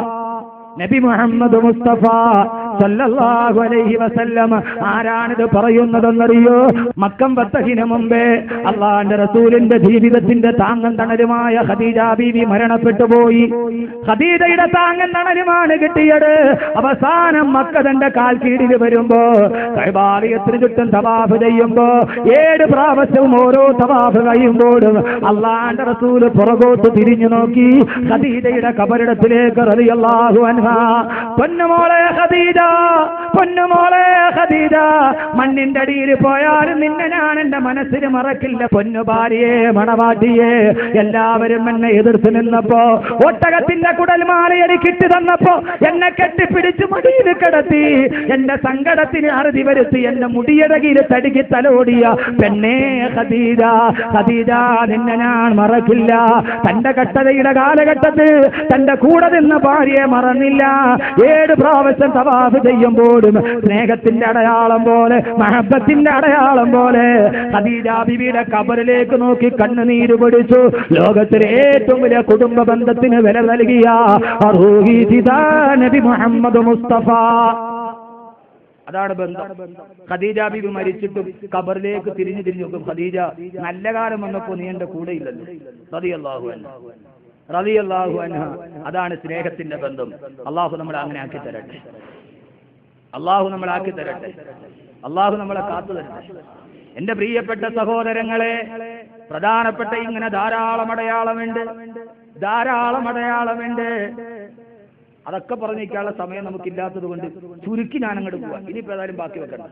നബി മുഹമ്മദ് മുസ്തഫ സല്ലല്ലാഹു അലൈഹി വസല്ലം ആരാണിത് പറയുന്നതെന്നറിയോ മക്കം വത്തഹിന് മുമ്പേ അള്ളാന്റെ റസൂലിന്റെ ജീവിതത്തിന്റെ താങ്ങം തണലുമായ ഖദീജ ബീവി മരണപ്പെട്ടു പോയി ഖദീജയുടെ താങ്ങം തണലുമാണ് കിട്ടിയത് അവസാനം മക്ക തന്റെ കാൽ കീഴിൽ വരുമ്പോ കൈബാലയത്തിന് ചുറ്റും തവാഫ് ചെയ്യുമ്പോ ഏഴ് പ്രാവശ്യവും ഓരോ തവാഫ് കഴിയുമ്പോഴും അള്ളാന്റെ റസൂല് പുറകോട്ട് തിരിഞ്ഞു നോക്കി ഖദീജയുടെ കബറിടത്തിലേക്ക് റളിയല്ലാഹു അൻഹ പൊന്നുമോളെ ഖദീജ പൊന്നുമോളെ ഖദീജ മണ്ണിന്റെ അടിയിൽ പോയാലും നിന്നെ ഞാൻ എന്റെ മനസ്സിൽ മറക്കില്ല പൊന്നു ഭാര്യയെ മണവാട്ടിയെ എല്ലാവരും എന്നെ എതിർത്ത് നിന്നപ്പോ ഒട്ടകത്തിന്റെ കുടൽമാല എനിക്കിട്ട് തന്നപ്പോ എന്നെ കെട്ടിപ്പിടിച്ച് മടിയിൽ കിടത്തി എന്റെ സങ്കടത്തിന് അറുതി വരുത്തി എന്റെ മുടിയടകിയിൽ തടുക്കി തലോടിയ പെണ്ണേ ഖദീജ ഖദീജ നിന്നെ ഞാൻ മറക്കില്ല തന്റെ കട്ടതയുടെ കാലഘട്ടത്തിൽ തന്റെ കൂടെ നിന്ന ഭാര്യയെ മറന്നില്ല ഏഴ് പ്രാവശ്യം തവാഫ് ചെയ്യുമ്പോഴും സ്നേഹത്തിന്റെ അടയാളം പോലെ മഹബത്തിന്റെ അടയാളം പോലെ ഖദീജ ബിബിയുടെ കബറിലേക്ക് നോക്കി കണ്ണുനീര് പൊടിച്ചു ലോകത്തിലെ ഏറ്റവും വലിയ കുടുംബ ബന്ധത്തിന് വില നൽകിയ അറൂഹി സിദാ നബി മുഹമ്മദ് മുസ്തഫ അതാണ് ബന്ധം ഖദീജ ബിബി മരിച്ചിട്ടും ഖബറിലേക്ക് തിരിഞ്ഞു തിരിഞ്ഞു നോക്കും ഖദീജ നല്ല കാലം വന്നപ്പോ നീ എന്റെ കൂടെ ഇല്ലല്ലോ റളിയല്ലാഹു അൻഹ റളിയല്ലാഹു അൻഹ അതാണ് സ്നേഹത്തിന്റെ ബന്ധം അള്ളാഹു നമ്മളെ അങ്ങനെ ആക്കി തരട്ടെ അള്ളാഹു നമ്മളെ ആക്കി തരട്ടെ അള്ളാഹു നമ്മളെ കാത്തു തരട്ടെ എന്റെ പ്രിയപ്പെട്ട സഹോദരങ്ങളെ പ്രധാനപ്പെട്ട ഇങ്ങനെ ധാരാളം അടയാളമുണ്ട് ധാരാളം അടയാളമുണ്ട് അതൊക്കെ പറഞ്ഞിരിക്കാനുള്ള സമയം നമുക്കില്ലാത്തത് കൊണ്ട് ചുരുക്കി ഞാൻ അങ്ങോട്ട് പോവാം ഇനിയിപ്പോ ഏതായാലും ബാക്കി വെക്കണം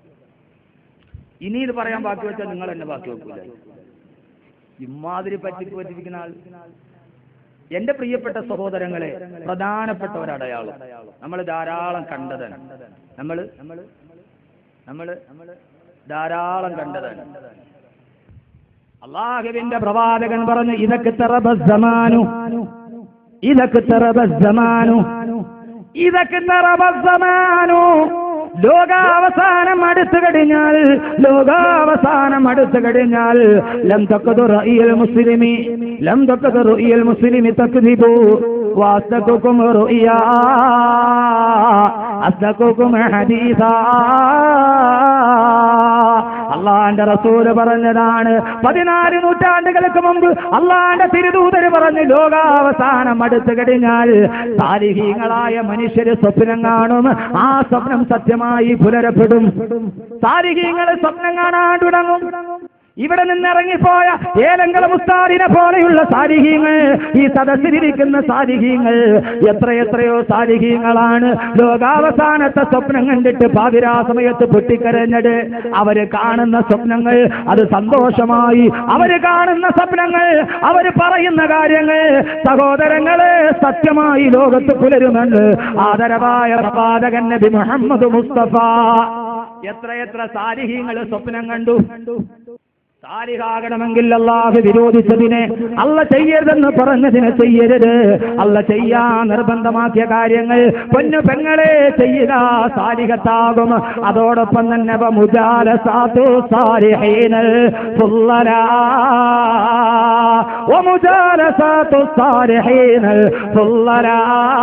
ഇനി ഇത് പറയാൻ ബാക്കി വെച്ചാൽ നിങ്ങൾ എന്നെ ബാക്കി വെക്കൂല ഇമാതിരി പറ്റിക്ക് പറ്റിരിക്കുന്ന ആൾ എന്റെ പ്രിയപ്പെട്ട സഹോദരങ്ങളെ പ്രധാനപ്പെട്ട ഒരു അടയാളം നമ്മൾ ധാരാളം കണ്ടതാണ് നമ്മൾ നമ്മൾ നമ്മൾ ധാരാളം കണ്ടതാണ് അള്ളാഹുവിന്റെ പ്രവാചകൻ പറഞ്ഞു ഇതൊക്കെ തെറബസ്സമാനു ഇതൊക്കെ തെറബസ്സമാനു ഇതൊക്കെ തെറബസ്സമാനു ലോകാവസാനം അടുത്തു കഴിഞ്ഞാൽ ലോകാവസാനം അടുത്തു കഴിഞ്ഞാൽ ലം തക്കതു റഇയൽ മുസ്ലിമി ലം തക്കതു റഇയൽ മുസ്ലിമി തക്ദിബു വാസ്തകുകും റുഇയാ അസ്തകുകും ഹദീസാ അള്ളാന്റെ റസൂല് പറഞ്ഞതാണ് പതിനാല് നൂറ്റാണ്ടുകൾക്ക് മുമ്പ് അള്ളാന്റെ തിരുദൂതര് പറഞ്ഞു ലോകാവസാനം അടുത്തു കഴിഞ്ഞാൽ സാരിഹീങ്ങളായ മനുഷ്യര് സ്വപ്നം കാണും ആ സ്വപ്നം സത്യമായി പുലരപ്പെടും സാരിഹീങ്ങൾ സ്വപ്നം കാണാൻ തുടങ്ങും ഇവിടെ നിന്നിറങ്ങിപ്പോയ ഏലങ്കല മുസ്താദിനെ പോലെയുള്ള സാരിഹീങ്ങൾ ഈ സദസ്സിലിരിക്കുന്ന സാരിഹീങ്ങൾ എത്രയെത്രയോ സാരിഹീങ്ങളാണ് ലോകാവസാനത്തെ സ്വപ്നം കണ്ടിട്ട് പാതിരാ സമയത്ത് പൊട്ടിക്കരഞ്ഞത് അവര് കാണുന്ന സ്വപ്നങ്ങൾ അത് സന്തോഷമായി അവര് കാണുന്ന സ്വപ്നങ്ങൾ അവര് പറയുന്ന കാര്യങ്ങൾ സഹോദരങ്ങളെ സത്യമായി ലോകത്ത് പുലരുമെന്ന് ആദരവായ പ്രവാചകൻ നബി മുഹമ്മദ് മുസ്തഫ എത്ര എത്ര സാരിഹീങ്ങൾ സ്വപ്നം കണ്ടു സാലിഹാകണമെങ്കിൽ അള്ളാഹ് വിരോധിച്ചതിനെ അല്ല ചെയ്യരുതെന്ന് പറഞ്ഞതിനെ ചെയ്യരുത് അല്ല ചെയ്യാൻ നിർബന്ധമാക്കിയ കാര്യങ്ങൾ പൊന്നു പെങ്ങളെ ചെയ്യുക സാലിഹത്താകും അതോടൊപ്പം തന്നെ വ മുജാലസാത്തു സാലിഹീനൽ ഫുള്ളലാ. വ മുജാലസാത്തു സാലിഹീനൽ ഫുള്ളലാ.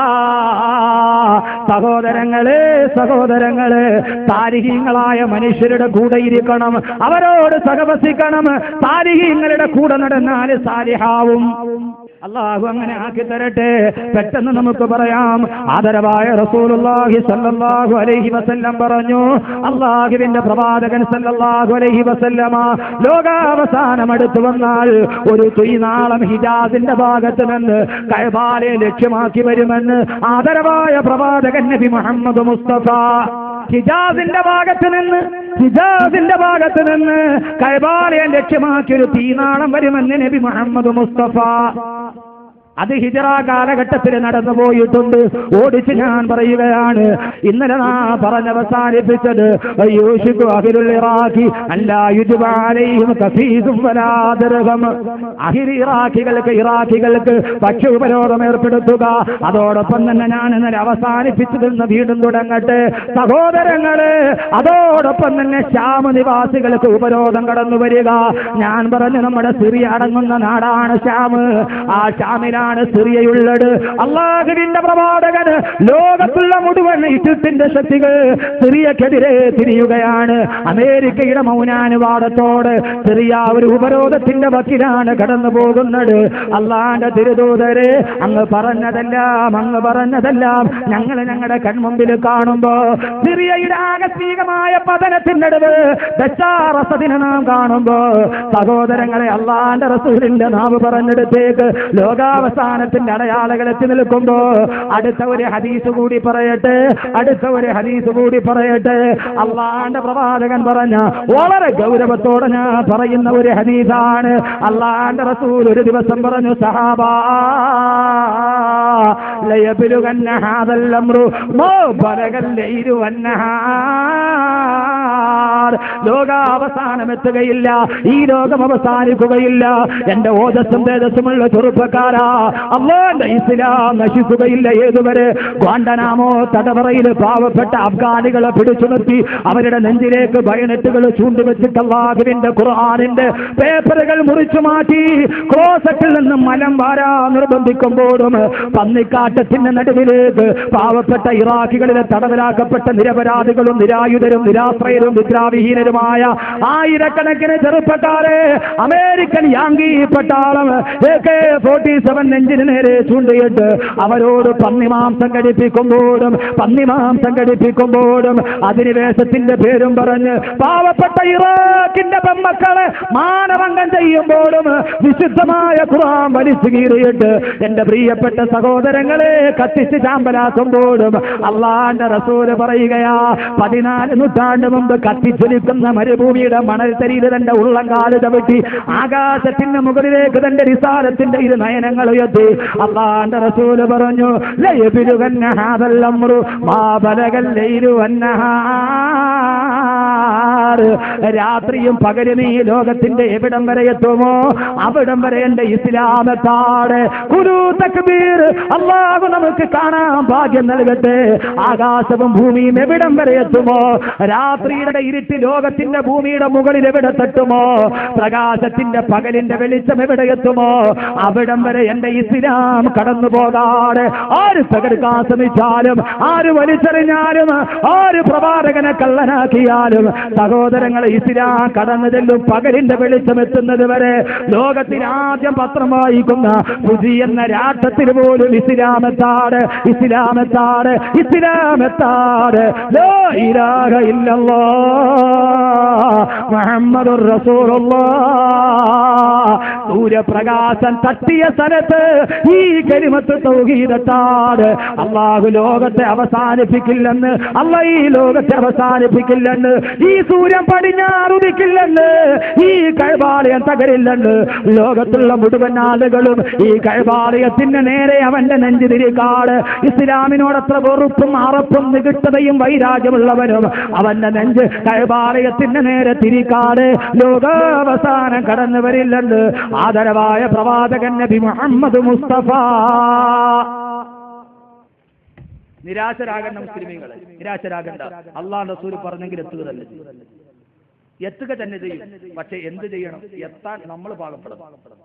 സഹോദരങ്ങളെ സഹോദരങ്ങളെ താരിഹീങ്ങളായ മനുഷ്യരുടെ കൂടെ ഇരിക്കണം അവരോട് സഹവസിക്കണം താരിഹീങ്ങളുടെ കൂടെ നടന്നാൽ സാലിഹാവും അള്ളാഹു അങ്ങനെ ആക്കി തരട്ടെ പെട്ടെന്ന് നമുക്ക് പറയാം ആദരവായ റസൂലുള്ളാഹി സല്ലല്ലാഹു അലൈഹി വസല്ലം പറഞ്ഞു അള്ളാഹുവിന്റെ പ്രവാചകൻ സല്ലല്ലാഹു അലൈഹി വസല്ലമ ലോകാവസാനം അടുത്തു വന്നാൽ ഒരു തുയ്നാളം ഹിജാസിന്റെ ഭാഗത്ത് നിന്ന് കഴബാലെ ലക്ഷ്യമാക്കി വരുമെന്ന് ആദരവായ പ്രവാചകൻ നബി മുഹമ്മദ് മുസ്തഫ ഹിജാസിന്റെ ഭാഗത്ത് നിന്ന് ഹിജാസിന്റെ ഭാഗത്ത് നിന്ന് കൈബാലയെ ലക്ഷ്യമാക്കി ഒരു തീനാളം വരുമെന്ന് നബി മുഹമ്മദ് മുസ്തഫ അത് ഹിജറ കാലഘട്ടത്തിൽ നടന്നു പോയിട്ടുണ്ട് ഓടിച്ച് ഞാൻ പറയുകയാണ് ഇന്നലെ നാ പറഞ്ഞവസാനിപ്പിച്ചത് യൂഷിക്കു അഹിരുൽ ഇറാഖി അല്ലാ യുജുബാലയും കഫീസും വലാദരകം അഹിർ ഇറാഖികൾക്ക് ഇറാഖികൾക്ക് ഭക്ഷ്യ ഉപരോധം ഏർപ്പെടുത്തുക അതോടൊപ്പം തന്നെ ഞാൻ ഇന്നലെ അവസാനിപ്പിച്ചതെന്ന് വീണ്ടും തുടങ്ങട്ടെ സഹോദരങ്ങളെ അതോടൊപ്പം തന്നെ ശ്യാമ നിവാസികൾക്ക് ഉപരോധം കടന്നു വരിക ഞാൻ പറഞ്ഞു നമ്മുടെ സിറിയ അടങ്ങുന്ന നാടാണ് ശ്യാമ് ആ ശ്യാമിലാണ് സിറിയയുള്ളത് അള്ളാഹുവിന്റെ പ്രവാചകന് ലോകത്തുള്ള മുഴുവൻ ഇഷ്ടത്തിന്റെ ശക്തികൾ സിറിയക്കെതിരെ തിരിയുകയാണ് അമേരിക്കയുടെ മൗനാനുവാദത്തോട് സിറിയ ഒരു ഉപരോധത്തിന്റെ വക്കിലാണ് കടന്നു പോകുന്നത് അള്ളാന്റെ തിരുദൂതരെ അങ്ങ് പറഞ്ഞതെല്ലാം അങ്ങ് പറഞ്ഞതെല്ലാം ഞങ്ങൾ ഞങ്ങളുടെ കൺമുമ്പിൽ കാണുമ്പോ സിറിയയുടെ ആകസ്മികമായ പതനത്തിനടുവ് ദശാറസതിനെ നാം കാണുമ്പോ സഹോദരങ്ങളെ അള്ളാന്റെ റസൂലിന്റെ നാവ് പറഞ്ഞെടുത്തേക്ക് ലോകാവസാനത്തിന്റെ അടയാളകൾ എത്തി നിൽക്കുമ്പോ അടുത്ത ഒരു ഹദീസ് കൂടി പറയട്ടെ അടുത്ത ഒരു ഹദീസ് കൂടി പറയട്ടെ അള്ളാന്റെ പ്രവാചകൻ പറഞ്ഞ വളരെ ഗൗരവത്തോടെ ഞാൻ പറയുന്ന ഒരു ഹദീസാണ് അള്ളാന്റെ റസൂൽ ഒരു ദിവസം പറഞ്ഞു സഹാബാ ലയബിലുകന്ന ഹാദൽ അംറു മോ ബലഗൽ ലൈലു വന്നഹാർ ലോകാവസാനം എത്തുകയില്ല ഈ ലോകം അവസാനിക്കുകയില്ല എന്റെ ഓജസ്സും തേജസ്സുമുള്ള ചെറുപ്പക്കാരാ അള്ളാന്റെ ഇസ്ലാം നശിക്കുകയില്ല ഏതുവരെ ഗ്വാണ്ടനാമോ തടവറയിൽ പാവപ്പെട്ട അഫ്ഗാനികളെ പിടിച്ചു നിർത്തി അവരുടെ നെഞ്ചിലേക്ക് ബയനറ്റുകൾ ചൂണ്ടുവെച്ചിട്ട് അള്ളാഹുവിന്റെ ഖുർആാനിന്റെ പേപ്പറുകൾ മുറിച്ചു മാറ്റി ക്ലോസറ്റിൽ നിന്ന് മലം വാരാ നിർബന്ധിക്കുമ്പോഴും പന്നിക്കാട്ടത്തിന്റെ നടുവിലേക്ക് പാവപ്പെട്ട ഇറാഖികളിലെ തടവിലാക്കപ്പെട്ട നിരപരാധികളും നിരായുധരും നിരാശ്രയരും നിദ്രാവിഹീനരുമായ ആയിരക്കണക്കിന് ചെറുപ്പക്കാരെ അമേരിക്കൻ യാങ്കി പട്ടാളം എ കെ ഫോർട്ടി സെവൻ നെഞ്ചിന് നേരെ ചൂണ്ടിയിട്ട് അവരോട് പന്നിമാംസം കടിപ്പിക്കുമ്പോഴും പന്നിമാംസം കടിപ്പിക്കുമ്പോഴും അധിനിവേശത്തിന്റെ പേരും പറഞ്ഞ് പാവപ്പെട്ട ഇറാഖിന്റെ പെമ്മക്കളെ മാനഭംഗം ചെയ്യുമ്പോഴും വിശുദ്ധമായ ഖുർആൻ വലിച്ചു കീറിയിട്ട് എന്റെ പ്രിയപ്പെട്ട സഹോദരങ്ങളെ കത്തിച്ച് ചാമ്പലാക്കുമ്പോഴും അള്ളാന്റെ റസൂല് പറയുകയാ പതിനാല് നൂറ്റാണ്ട് മുമ്പ് കത്തിച്ചൊലിക്കുന്ന മരുഭൂമിയുടെ മണൽ തരിയിൽ തന്റെ ഉള്ളംകാല് ചവിട്ടി ആകാശത്തിന്റെ മുകളിലേക്ക് തന്റെ നിസാരത്തിന്റെ ഇരു നയനങ്ങൾ സമയത്ത് അള്ളാന്റെ റസൂല് പറഞ്ഞു ലയബിലുകന്ന ഹാദൽ അമ്രു മാ ബലഗൽ ലൈലു വന്നഹാർ രാത്രിയും പകലും ഈ ലോകത്തിന്റെ എവിടം വരെ എത്തുമോ അവിടം വരെ എന്റെ ഇസ്ലാമത്താണ് കുരു തക്ബീർ അള്ളാഹു നമുക്ക് കാണാൻ ഭാഗ്യം നൽകട്ടെ ആകാശവും ഭൂമിയും എവിടം വരെ എത്തുമോ രാത്രിയുടെ ഇരുട്ട് ലോകത്തിന്റെ ഭൂമിയുടെ മുകളിൽ എവിടെ തട്ടുമോ പ്രകാശത്തിന്റെ പകലിന്റെ വെളിച്ചം എവിടെ എത്തുമോ അവിടം വരെ എന്റെ ഇസ്ലാം കടന്നു പോകാതെ ആര് തകർക്കാൻ ശ്രമിച്ചാലും ആര് വലിച്ചെറിഞ്ഞാലും ആര് പ്രവാചകനെ കള്ളനാക്കിയാലും സഹോദരങ്ങളെ ഇസ്ലാം കടന്നു ചെല്ലും പകലിന്റെ വെളിച്ചം എത്തുന്നത് വരെ ലോകത്തിൽ ആദ്യം പത്രം വായിക്കുന്ന പുതി എന്ന രാഷ്ട്രത്തിൽ പോലും ഇസ്ലാമെത്താട് ഇസ്ലാമെത്താട് ഇസ്ലാമെത്താട് ലോ ഇലാഹ ഇല്ലല്ലോ മുഹമ്മദുർ റസൂലുള്ളാഹ് സൂര്യപ്രകാശം തട്ടിയ സ്ഥലത്ത് ഈ കരിമത്ത് തൗഹീദത്താട് അള്ളാഹു ലോകത്തെ അവസാനിപ്പിക്കില്ലെന്ന് അല്ല ഈ ലോകത്തെ അവസാനിപ്പിക്കില്ലെന്ന് ഈ സൂര്യൻ പടിഞ്ഞാറുദിക്കില്ലെന്ന് ഈ കൈവാലയം തകരില്ലെന്ന് ലോകത്തുള്ള മുഴുവൻ ആളുകളും ഈ കൈവാലയത്തിന് നേരെ അവന്റെ നെഞ്ചു തിരിക്കാട് ഇസ്ലാമിനോടത്ര വെറുപ്പും അറപ്പും നികിട്ടതയും വൈരാഗ്യമുള്ളവനും അവന്റെ നെഞ്ച് കൈവാലയത്തിന് നേരെ തിരിക്കാട് ലോകാവസാനം കടന്നു വരില്ലെന്ന് ആദരവായ പ്രവാചകൻ നബി മുഹമ്മദ് മുസ്തഫ നിരാശരാകേണ്ട മുസ്ലിമീങ്ങളെ നിരാശരാകണ്ട അള്ളാഹ് റസൂൽ പറഞ്ഞെങ്കിൽ എത്തുക തന്നെ ചെയ്യും. എത്തുക തന്നെ ചെയ്യും പക്ഷെ എന്ത് ചെയ്യണം എത്താൻ നമ്മൾ പാകപ്പെടണം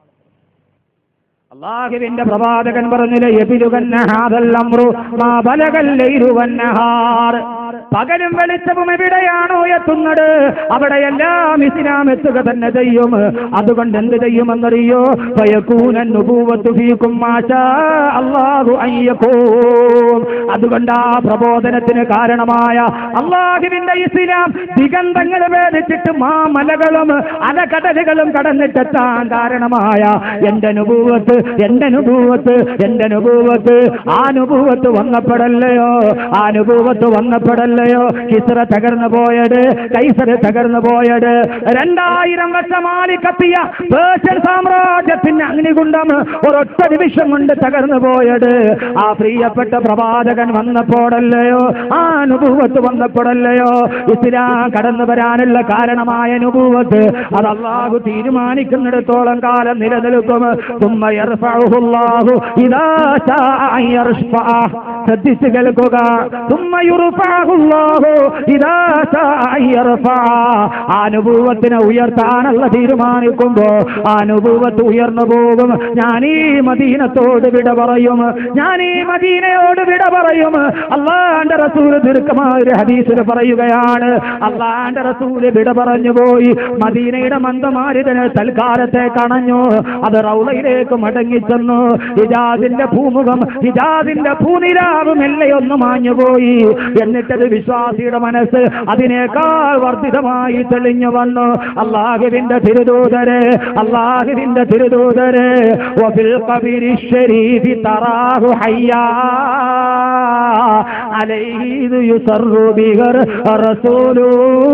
അള്ളാഹുവിന്റെ പ്രവാചകൻ പറഞ്ഞില്ലേ എബിലുകന്ന ഹാദൽ അമ്രു മാ ബലഗൽ ലൈലു വന്നഹാർ പകലും വെളിച്ചവും എവിടെയാണോ എത്തുന്നത് അവിടെയെല്ലാം ഇസ്ലാം എത്തുക തന്നെ ചെയ്യും അതുകൊണ്ട് എന്ത് ചെയ്യുമെന്നറിയോ ഫയകൂനൻ നുബൂവത്തു ഫീകും മാശാ അല്ലാഹു അയ്യകൂം അതുകൊണ്ട് ആ പ്രബോധനത്തിന് കാരണമായ അള്ളാഹുവിന്റെ ഇസ്ലാം ദിഗന്ധങ്ങൾ ഭേദിച്ചിട്ട് മാമലകളും അലകടലുകളും കടന്നിട്ടെത്താൻ കാരണമായ എന്റെ നുപൂവത്ത് എന്റെ നുപൂവത്ത് എന്റെ നുപൂവത്ത് ആ നുപൂവത്ത് വന്നപ്പെടല്ലയോ ആ നുപൂവത്ത് വന്നപ്പെടല്ലയോ കിസ്ര തകർന്നു പോയത് കൈസർ തകർന്നു പോയത് രണ്ടായിരം വർഷമാലി കത്തിയ പേർഷ്യൻ സാമ്രാജ്യത്തിന്റെ അഗ്നികുണ്ഡം ഒരൊറ്റ നിമിഷം കൊണ്ട് തകർന്നു പോയത് ആ പ്രിയപ്പെട്ട പ്രവാചകൻ വന്നപ്പോഴല്ലയോ ആ അനുഭവത്ത് വന്നപ്പോഴല്ലയോ ഇസ്ലാം കടന്നു വരാനുള്ള കാരണമായ അനുഭവത്ത് അത് അള്ളാഹു തീരുമാനിക്കുന്നിടത്തോളം കാലം നിലനിൽക്കും തുമ്മ യർഫഉഹു അല്ലാഹു ഇദാ ശാഅ അൻ യർഫഅഹ്. ശ്രദ്ധിച്ചു കേൾക്കുക തുമ്മ യുർഫഉഹു അല്ലാഹു ഇദാ ശാഅ അൻ യർഫഅഹ്. ആ അനുഭവത്തിനെ ഉയർത്താനുള്ള തീരുമാനിക്കുമ്പോ ആ അനുഭവത്ത് ഉയർന്നു പോകും ഞാൻ ഈ മദീനത്തോട് വിട പറയും ഞാൻ ഈ മദീനയോട് വിട പറയും അള്ളാന്റെ റസൂല് ദീർഘമായ ഒരു ഹദീസിൽ പറയുകയാണ് അള്ളാന്റെ റസൂല് വിട പറഞ്ഞു പോയി മദീനയുടെ മന്ദമാരിതന് തൽക്കാലത്തെ കണഞ്ഞു അത് റൗളയിലേക്ക് മടങ്ങിച്ചെന്നു ഹിജാദിന്റെ ഭൂമുഖം ഹിജാദിന്റെ ഭൂനിലാവ് മെല്ലെ ഒന്ന് മാഞ്ഞുപോയി എന്നിട്ടത് വിശ്വാസിയുടെ മനസ്സ് അതിനേക്കാൾ വർദ്ധിതമായി തെളിഞ്ഞു വന്നു അള്ളാഹുവിന്റെ തിരുദൂതരെ അള്ളാഹുവിന്റെ തിരുദൂതരെ വഫിൽ ഖബരി ശരീഫി തറാഹു ഹയ്യാ അലൈഹി യുസറു ബിഗർ റസൂലൂ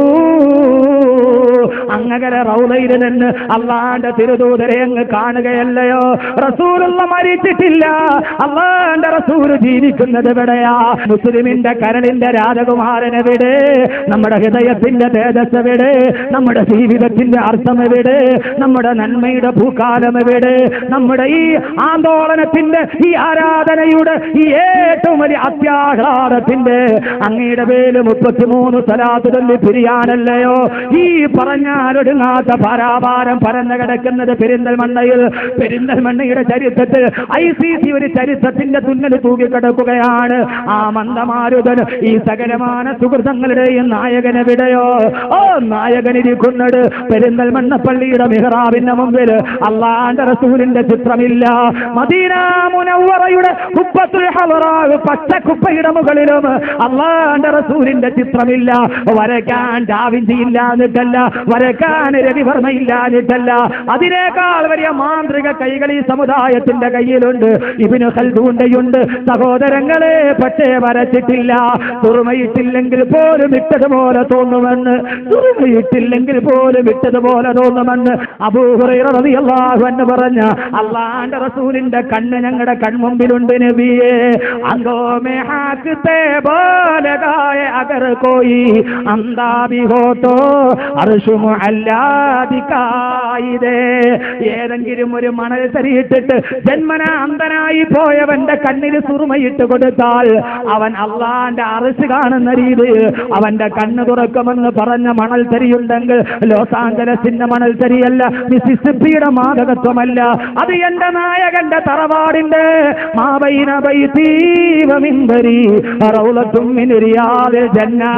അങ്ങനെ റൗലയിൽ നിന്ന് അള്ളാന്റെ തിരുദൂതരെ അങ്ങ് കാണുകയല്ലയോ റസൂലുള്ള മരിച്ചിട്ടില്ല അള്ളാന്റെ റസൂല് ജീവിക്കുന്നത് എവിടെയാ മുസ്ലിമിന്റെ കരളിന്റെ രാജകുമാരൻ എവിടെ നമ്മുടെ ഹൃദയത്തിന്റെ തേജസ് എവിടെ നമ്മുടെ ജീവിതത്തിന്റെ അർത്ഥം എവിടെ നമ്മുടെ നന്മയുടെ ഭൂകാലം എവിടെ നമ്മുടെ ഈ ആന്തോളനത്തിന്റെ ഈ ആരാധനയുടെ ഈ ഏറ്റവും വലിയ അത്യാഹ്ലാദത്തിന്റെ അങ്ങയുടെ പേര് മുപ്പത്തിമൂന്ന് സ്ഥലത്ത് തല്ലി പിരിയാനല്ലയോ ഈ പറഞ്ഞാലൊടുങ്ങാത്ത പാരാപാരം പരന്നു കിടക്കുന്നത് പെരിന്തൽമണ്ണയിൽ പെരിന്തൽമണ്ണയുടെ ചരിത്രത്തിൽ ഐ സി സി ഒരു ചരിത്രത്തിന്റെ തുന്നൽ തൂക്കിക്കിടക്കുകയാണ് ആ മന്ദമാരുതൻ ഈ സകലമാന സുഹൃതങ്ങളുടെയും നായകനെവിടെയോ ഓ നായകനിരിക്കുന്നത് പെരിന്തൽമണ്ണ പള്ളിയുടെ മിഹ്റാബിന്റെ മുമ്പിൽ അള്ളാന്റെ റസൂലിന്റെ ചിത്രമില്ല മദീന മുനവ്വറയുടെ കുപ്പത്തുൽ ഹവറാവ് പച്ച കുപ്പയുടെ മുകളിലും അള്ളാന്റെ റസൂലിന്റെ ചിത്രമില്ല വരയ്ക്കാൻ ഡാവിഞ്ചി ഇല്ല എന്നിട്ടല്ല വരയ്ക്കാൻ കളിക്കാൻ രവിവർമ്മ ഇല്ലാഞ്ഞിട്ടല്ല അതിനേക്കാൾ വലിയ മാന്ത്രിക കൈകൾ ഈ സമുദായത്തിന്റെ കയ്യിലുണ്ട് ഇബിന് ഖൽദൂണ്ടയുണ്ട് സഹോദരങ്ങളെ പക്ഷേ വരച്ചിട്ടില്ല തുറമയിട്ടില്ലെങ്കിൽ പോലും ഇട്ടതുപോലെ തോന്നുമെന്ന് തുറമയിട്ടില്ലെങ്കിൽ പോലും ഇട്ടതുപോലെ തോന്നുമെന്ന് അബൂഹുറൈറിയാഹു എന്ന് പറഞ്ഞ അള്ളാന്റെ റസൂലിന്റെ കണ്ണ് ഞങ്ങളുടെ കൺമുമ്പിലുണ്ട് നബിയെ അങ്കോ മേ ഹാക്കത്തെ പോലെ ഗായ അഗർ കോയി അന്താ भी हो तो അർഷുമു അല്ലാതിക്കായിതേ ഏതെങ്കിലും ഒരു മണൽ തരിയിട്ടിട്ട് ജന്മന അന്ധനായി പോയവന്റെ കണ്ണിൽ സുറുമയിട്ട് കൊടുത്താൽ അവൻ അള്ളാന്റെ അറസ് കാണുന്ന രീതി അവന്റെ കണ്ണ് തുറക്കുമെന്ന് പറഞ്ഞ മണൽ തരിയുണ്ടെങ്കിൽ ലോസ് ആഞ്ചലസിന്റെ മണൽ തരിയല്ല മിസിസിപ്പിയുടെ മാതകത്വമല്ല അത് എന്റെ നായകന്റെ തറവാടിന്റെ മാബൈന ബൈതീവമിമ്പരി റൗളത്തും മിൻ റിയാദിൽ ജന്നാ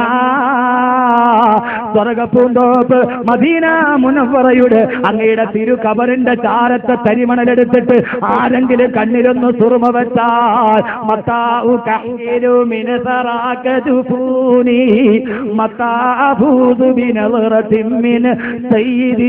സ്വർഗപ്പൂന്തോപ്പ് മദീന മുനവറയുടെ അങ്ങയുടെ തിരു കബറിന്റെ ചാരത്തെ തരിമണലെടുത്തിട്ട് ആരെങ്കിലും കണ്ണിലൊന്ന് സുറുമ വെച്ചാൽ മത്താഉ കഹീരു മിനസറാകതുഫൂനി മത്താബൂദു ബിനളറത്തിൻ മിൻ സയ്യിദി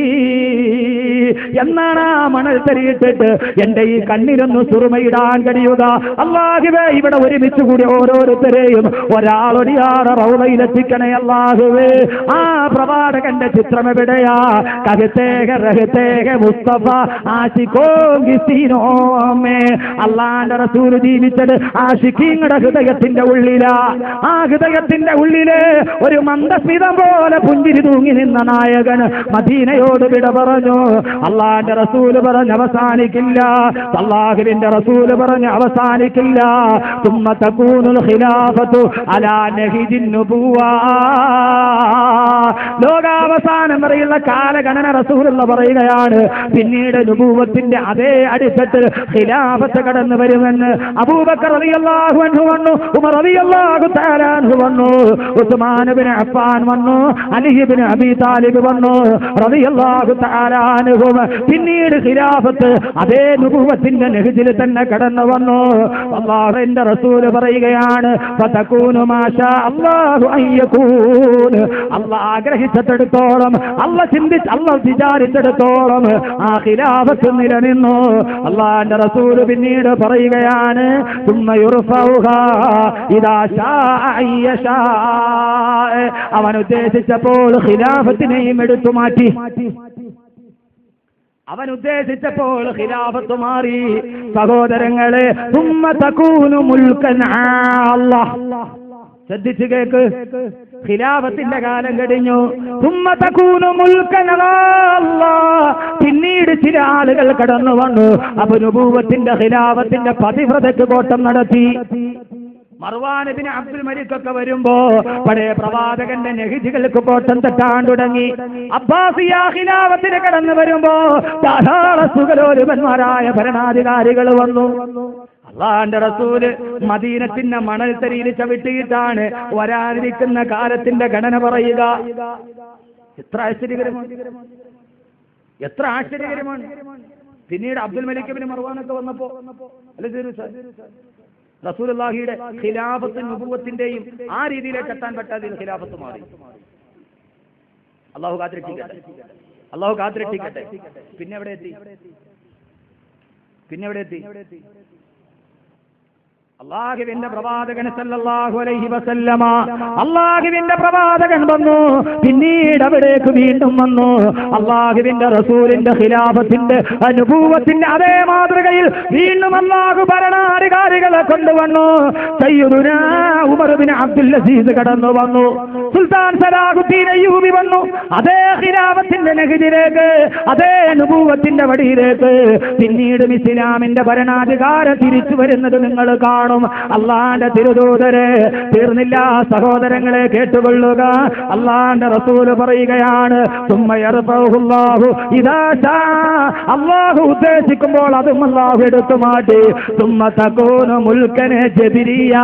എന്നാണ് ആ മണൽ തരിയിട്ടിട്ട് എന്റെ ഈ കണ്ണിലൊന്ന് സുറുമയിടാൻ കഴിയുക അള്ളാഹുവേ ഇവിടെ ഒരുമിച്ച് കൂടി ഓരോരുത്തരെയും ഒരാളൊടിയാറ് റൗളയിലെത്തിക്കണേ അള്ളാഹുവേ ആ പ്രവാചകന്റെ ചിത്രം എവിടെയാ കഹത്തേക റഹത്തേക മുസ്തഫ ആശിക്കോങ്കിസീനോമേ അള്ളാന്റെ റസൂല് ജീവിച്ചത് ആശിക്കിങ്ങളുടെ ഹൃദയത്തിന്റെ ഉള്ളിലാ ആ ഹൃദയത്തിന്റെ ഉള്ളില് ഒരു മന്ദസ്മിതം പോലെ പുഞ്ചിരി തൂങ്ങി നിന്ന നായകൻ മദീനയോട് വിട പറഞ്ഞു അള്ളാന്റെ റസൂല് പറഞ്ഞ് അവസാനിക്കില്ല അള്ളാഹുവിന്റെ റസൂല് പറഞ്ഞ് അവസാനിക്കില്ല തുമ്മ തകൂനുൽ ഖിലാഫത്തു അലാ നഹിജിൻ നുബുവാ ലോകാവസാനം വരെയുള്ള കാലഗണന റസൂലുള്ള പറയുകയാണ് പിന്നീട് നുബൂവത്തിന്റെ അതേ അടിത്തട്ടിൽ ഖിലാഫത്ത് കടന്നു വരുമെന്ന് അബൂബക്കർ റളിയല്ലാഹു അൻഹു വന്നു ഉമർ റളിയല്ലാഹു തആല അൻഹു വന്നു ഉസ്മാൻ ഇബ്നു അഫ്ഫാൻ വന്നു അലി ഇബ്നു അബീ താലിബ് വന്നു റളിയല്ലാഹു തആല അൻഹും പിന്നീട് ഖിലാഫത്ത് അതേ നുബൂവത്തിന്റെ നെഹ്ജിൽ തന്നെ കടന്നു വന്നു അള്ളാഹുവിന്റെ റസൂല് പറയുകയാണ് ഫതകൂനു മാഷാ അല്ലാഹു അയ്യകൂൻ അള്ളാഹ് ആഗ്രഹിച്ചിടത്തോളം അല്ല ചിന്തിച്ച് അല്ല വിചാരിച്ചിടത്തോളം ആ ഖിലാഫത്ത് നിലനിന്നു അള്ളാന്റെ റസൂല് പിന്നീട് പറയുകയാണ് ثم يرفعها إذا شاء أن يشاء. അവൻ ഉദ്ദേശിച്ചപ്പോൾ ഖിലാഫത്തിനെയും എടുത്തു മാറ്റി അവൻ ഉദ്ദേശിച്ചപ്പോൾ ഖിലാഫത്ത് മാറി സഹോദരങ്ങളെ തുമ്മ തകൂനു മുൽക്കൻ അല്ലാഹ് ശ്രദ്ധിച്ചു കേക്ക് ഖിലാഫത്തിന്റെ കാലം കഴിഞ്ഞു തുമ്മ തകൂനു മുൽക്കൻ അല്ലാഹ്. പിന്നീട് ചില ആളുകൾ കടന്നു വന്നു അപ്പൊ നുബൂവത്തിന്റെ ഖിലാഫത്തിന്റെ പതിവ്രതയ്ക്ക് കോട്ടം നടത്തി മർവാനബിന് അബ്ദുൽ മലിക്കൊക്കെ വരുമ്പോ പഴയ പ്രവാചകന്റെ നെഹിജികൾക്ക് കോട്ടം തട്ടാൻ തുടങ്ങി അബ്ബാസിയ ഖിലാഫത്തിന് കടന്നു വരുമ്പോ ധാരാളം സുഖലോലുപന്മാരായ ഭരണാധികാരികൾ വന്നു അള്ളാന്റെ റസൂല് മദീനത്തിന്റെ മണൽ തരിയിൽ ചവിട്ടിയിട്ടാണ് വരാനിരിക്കുന്ന കാലത്തിന്റെ ഗണന പറയുക എത്ര ആശ്ചര്യകരമാണ് എത്ര ആശ്ചര്യകരമാണ് പിന്നീട് അബ്ദുൽ മലിക്കിബിന് മർവാനൊക്കെ വന്നപ്പോ അല്ലെ റസൂലുള്ളാഹിയുടെ ഖിലാഫത്തും നുബുവത്തിന്റെയും ആ രീതിയിലേക്ക് എത്താൻ പറ്റാതെ ഖിലാഫത്ത് മാറി അള്ളാഹു കാത്തിരക്ഷിക്കട്ടെ അള്ളാഹു കാത്തിരക്ഷിക്കട്ടെ പിന്നെ എവിടെ എത്തി പിന്നെ എവിടെ എത്തി അള്ളാഹുവിന്റെ പ്രവാചകൻ സല്ലല്ലാഹു അലൈഹി വസല്ലമ അള്ളാഹുവിന്റെ പ്രവാചകൻ വന്നു പിന്നീട് അവിടേക്ക് വീണ്ടും വന്നു അള്ളാഹുവിന്റെ റസൂലിന്റെ ഖിലാഫത്തിന്റെ അനുഭൂവത്തിന്റെ അതേ മാതൃകയിൽ വീണ്ടും അള്ളാഹു ഭരണാധികാരികളെ കൊണ്ടുവന്നു സയ്യിദുന ഉമർ ബിൻ അബ്ദുൽ അസീസ് കടന്നു വന്നു സുൽത്താൻ സലാഹുദ്ദീൻ അയ്യൂബി വന്നു അതേ ഖിലാഫത്തിന്റെ നെഹ്ജിലേക്ക് അതേ അനുഭൂവത്തിന്റെ വടിയിലേക്ക് പിന്നീടും ഇസ്ലാമിന്റെ ഭരണാധികാരം തിരിച്ചു വരുന്നത് നിങ്ങൾ കാണും അള്ളാന്റെ തിരുദൂതരെ തീർന്നില്ല സഹോദരങ്ങളെ കേട്ടുകൊള്ളുക അള്ളാന്റെ റസൂല് പറയുകയാണ് തുമ്മയറുഹു ഇതാ ശാ. അള്ളാഹു ഉദ്ദേശിക്കുമ്പോൾ അതും അള്ളാഹു എടുത്തു മാറ്റി തുമ്മ തകൂനു മുൽക്കനെ ജബിരിയ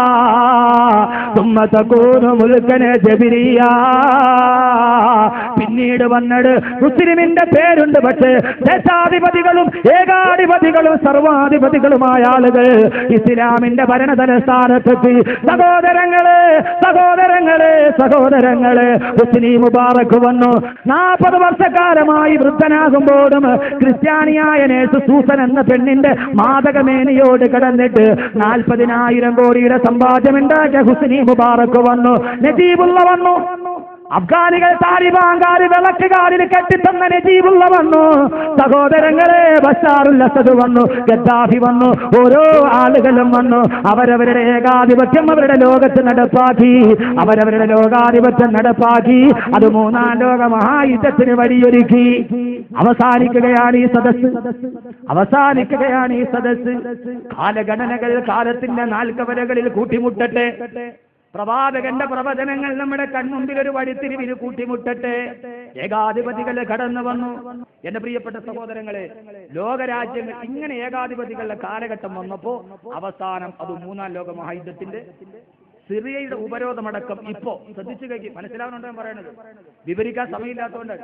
തുമ്മ തകൂനു മുൽക്കനെ ജബിരിയ പിന്നീട് വന്നത് മുസ്ലിമിന്റെ പേരുണ്ട് പക്ഷേ ദേശാധിപതികളും ഏകാധിപതികളും സർവാധിപതികളുമായ ആളുകൾ ഇസ്ലാമിന്റെ ഭരണതലസ്ഥാനത്തെത്തി സഹോദരങ്ങളെ സഹോദരങ്ങളെ സഹോദരങ്ങളെ ഹുസ്നി മുബാറക്ക് വന്നു നാൽപ്പത് വർഷക്കാലമായി വൃദ്ധനാകുമ്പോഴും ക്രിസ്ത്യാനിയായ നേഴ്സ് സൂസൻ എന്ന പെണ്ണിന്റെ മാതകമേനിയോട് കിടന്നിട്ട് നാൽപ്പതിനായിരം കോടിയുടെ സമ്പാദ്യമുണ്ടാക്കിയ ഹുസ്നി മുബാറക്ക് വന്നു നജീബുള്ള വന്നു അഫ്ഗാനികൾ താലിബാൻകാര് വിളക്കുകാരിൽ കെട്ടിത്തന്ന നജീബുള്ള വന്നു സഹോദരങ്ങളെ ബഷാറുൽ അസദ് വന്നു ഗദ്ദാഫി വന്നു ഓരോ ആളുകളും വന്നു അവരവരുടെ ഏകാധിപത്യം അവരുടെ ലോകത്ത് നടപ്പാക്കി അവരവരുടെ ലോകാധിപത്യം നടപ്പാക്കി അത് മൂന്നാം ലോക മഹായുദ്ധത്തിന് വഴിയൊരുക്കി അവസാനിക്കുകയാണ് ഈ സദസ്സ് അവസാനിക്കുകയാണ് ഈ സദസ്സ് കാലഗണനകൾ കാലത്തിന്റെ നാൽക്കവലകളിൽ കൂട്ടിമുട്ടട്ടെ പ്രവാചകന്റെ പ്രവചനങ്ങൾ നമ്മുടെ കൺമുമ്പിൽ ഒരു വഴിത്തിരിവിന് കൂട്ടിമുട്ടട്ടെ ഏകാധിപതികൾ കടന്നു വന്നു എന്റെ പ്രിയപ്പെട്ട സഹോദരങ്ങളെ ലോകരാജ്യങ്ങൾ ഇങ്ങനെ ഏകാധിപതികളുടെ കാലഘട്ടം വന്നപ്പോ അവസാനം അത് മൂന്നാം ലോക മഹായുദ്ധത്തിന്റെ സിറിയയുടെ ഉപരോധമടക്കം ഇപ്പോ ശ്രദ്ധിച്ചു കഴിക്കും മനസ്സിലാവുന്നുണ്ടോ ഞാൻ പറയണത് വിവരിക്കാൻ സമയമില്ലാത്തതുകൊണ്ട്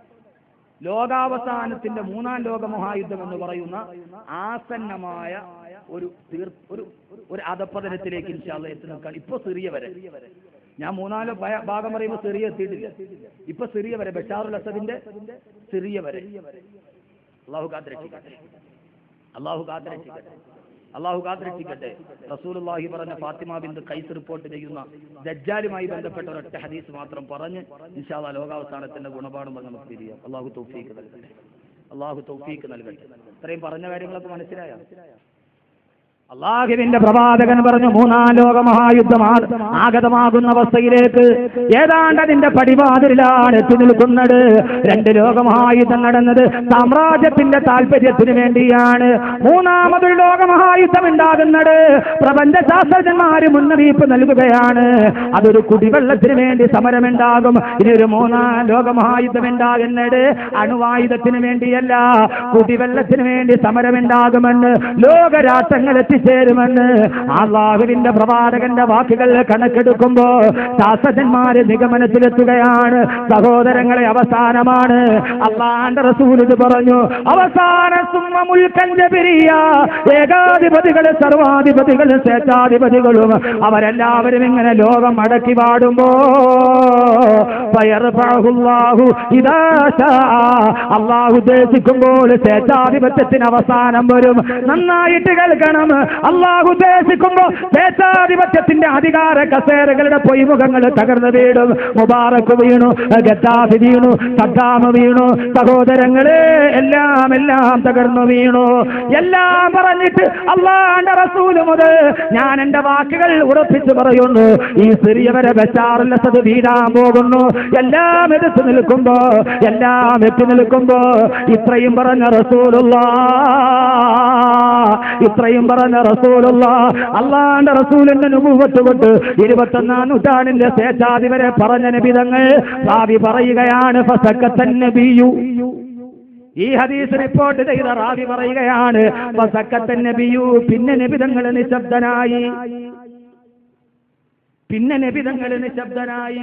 ലോകാവസാനത്തിന്റെ മൂന്നാം ലോക മഹായുദ്ധം എന്ന് പറയുന്ന ആസന്നമായ ഒരു തീർ ഒരു ഒരു അധപ്പതനത്തിലേക്ക് ഇൻഷാല്ല എത്തി നിൽക്കാൻ ഇപ്പൊ സിറിയ വരെ ഞാൻ മൂന്നാലോ ഭയ- ഭാഗം പറയുമ്പോൾ സിറിയ എത്തിയിട്ടില്ല ഇപ്പൊ സിറിയ വരെ ബഷാറുൽ അസദിന്റെ സിറിയ വരെ അള്ളാഹു കാത്തിരക്ഷിക്കട്ടെ അള്ളാഹു കാത്തിരക്ഷിക്കട്ടെ അള്ളാഹു കാത്തിരക്ഷിക്കട്ടെ റസൂലുള്ളാഹി പറഞ്ഞ ഫാത്തിമ ബിന്ദു കൈസ് റിപ്പോർട്ട് ചെയ്യുന്ന ദജ്ജാലുമായി ബന്ധപ്പെട്ട ഒരൊറ്റ ഹദീസ് മാത്രം പറഞ്ഞ് ഇൻഷാല്ല ലോകാവസാനത്തിന്റെ ഗുണപാഠം പറഞ്ഞ് നമുക്ക് തിരിയാം അള്ളാഹു തൗഫീക്ക് നൽകട്ടെ അള്ളാഹു തൗഫീക്ക് നൽകട്ടെ ഇത്രയും പറഞ്ഞ കാര്യങ്ങളൊക്കെ മനസ്സിലായോ അള്ളാഹുവിന്റെ പ്രവാചകൻ പറഞ്ഞു മൂന്നാം ലോക മഹായുദ്ധം ആ- ആഗതമാകുന്ന അവസ്ഥയിലേക്ക് ഏതാണ്ട് അതിന്റെ പടിവാതിലാണ് എത്തി നിൽക്കുന്നത് രണ്ട് ലോകമഹായുദ്ധം നടന്നത് സാമ്രാജ്യത്തിന്റെ താല്പര്യത്തിന് വേണ്ടിയാണ് മൂന്നാമതൊരു ലോകമഹായുദ്ധം ഉണ്ടാകുന്നത് പ്രപഞ്ച ശാസ്ത്രജ്ഞന്മാര് മുന്നറിയിപ്പ് നൽകുകയാണ് അതൊരു കുടിവെള്ളത്തിന് വേണ്ടി സമരമുണ്ടാകും ഇനി ഒരു മൂന്നാം ലോകമഹായുദ്ധം ഉണ്ടാകുന്നത് അണുവായുധത്തിന് വേണ്ടിയല്ല കുടിവെള്ളത്തിന് വേണ്ടി സമരമുണ്ടാകുമെന്ന് ലോകരാഷ്ട്രങ്ങൾ എത്തിച്ചേരുമെന്ന് അള്ളാഹുവിന്റെ പ്രവാചകന്റെ വാക്കുകൾ കണക്കെടുക്കുമ്പോ ശാസ്ത്രജ്ഞന്മാര് നിഗമനത്തിലെത്തുകയാണ് സഹോദരങ്ങളെ അവസാനമാണ് അള്ളാന്റെ റസൂൽ ഇത് പറഞ്ഞു അവസാന സുമ്മമുൽക്കഞ്ചപിരിയ ഏകാധിപതികള് സർവാധിപതികള് സ്വേച്ഛാധിപതികളും അവരെല്ലാവരും ഇങ്ങനെ ലോകം അടക്കി പാടുമ്പോ ഫയർഫഅഹുല്ലാഹു ഇദാ ശാ. അള്ളാഹു ഉദ്ദേശിക്കുമ്പോൾ സ്വേച്ഛാധിപത്യത്തിന് അവസാനം വരും നന്നായിട്ട് കേൾക്കണം അള്ളാഹു ഉദ്ദേശിക്കുമ്പോ സ്വേച്ഛാധിപത്യത്തിന്റെ അധികാര കസേരകളുടെ പൊയ്മുഖങ്ങൾ തകർന്നു വീടും മുബാറക്ക് വീണു ഗദ്ദാഫി വീണു സദ്ദാമ വീണു സഹോദരങ്ങളെ എല്ലാം എല്ലാം തകർന്നു വീണു എല്ലാം പറഞ്ഞിട്ട് അള്ളാന്റെ റസൂല് മുതൽ ഞാൻ എന്റെ വാക്കുകൾ ഉറപ്പിച്ചു പറയുന്നു ഈ സിറിയ വരെ ബഷാറുല്ലസത് വീഴാൻ പോകുന്നു എല്ലാം എടുത്തു നിൽക്കുമ്പോ എല്ലാം എത്തി നിൽക്കുമ്പോ ഇത്രയും പറഞ്ഞ റസൂലുള്ള ഇത്രയും പറഞ്ഞ റസൂലുള്ള അള്ളാന്റെ റസൂലിന്റെ നുപൂവത്ത് കൊണ്ട് ഇരുപത്തൊന്നാം നൂറ്റാണ്ടിന്റെ സ്വേച്ഛാധിപരെ പറഞ്ഞ നബിതങ്ങൾ ഭാവി പറയുകയാണ് ഫസക്കത്തൻ നബിയു ഈ ഹദീസ് റിപ്പോർട്ട് ചെയ്ത റാവി പറയുകയാണ് ഫസക്കത്തൻ നബിയു പിന്നെ നബിതങ്ങൾ നിശബ്ദനായി പിന്നെ നബിതങ്ങൾ നിശബ്ദനായി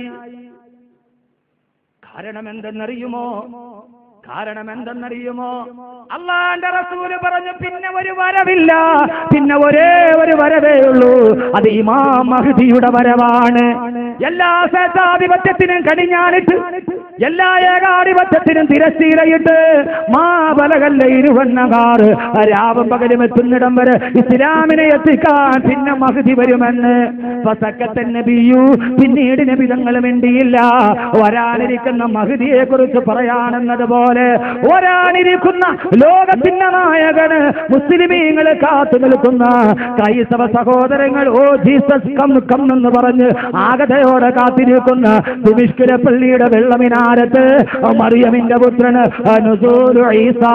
കാരണം എന്തെന്നറിയുമോ കാരണം എന്തെന്നറിയുമോ അള്ളാന്റെ റസൂല് പറഞ്ഞു പിന്നെ ഒരു വരവില്ല പിന്നെ ഒരേ ഒരു വരവേ ഉള്ളൂ അത് ഇമാം മഹദിയുടെ വരവാണ് എല്ലാ സ്വേച്ഛാധിപത്യത്തിനും കടിഞ്ഞാണിട്ട് എല്ലാ ഏകാധിപത്യത്തിനും തിരശ്ശീലയിട്ട് മാബലകല്ല ഇരുവണ്ണകാർ രാവും പകലും എത്തുന്നിടം വരെ ഇസ്ലാമിനെ എത്തിക്കാൻ പിന്നെ മഹദി വരുമെന്ന് ഫസക്കത്തൻ നബിയു പിന്നീട് നബിതങ്ങൾ മിണ്ടിയില്ല വരാനിരിക്കുന്ന മഹദിയെ കുറിച്ച് പറയാനെന്നത് പോലെ വരാനിരിക്കുന്ന ലോകത്തിന്റെ നായകന് മുസ്ലിമീങ്ങളെ കാത്തു നിൽക്കുന്ന ക്രൈസ്തവ സഹോദരങ്ങൾ ഓ ജീസസ് കം കം എന്ന് പറഞ്ഞ് ആഗതയോടെ കാത്തിരിക്കുന്ന തുമിഷ്കിര പള്ളിയുടെ വെള്ളമിനാരത്ത് മറിയമിന്റെ പുത്രന് നുസൂലു ഈസാ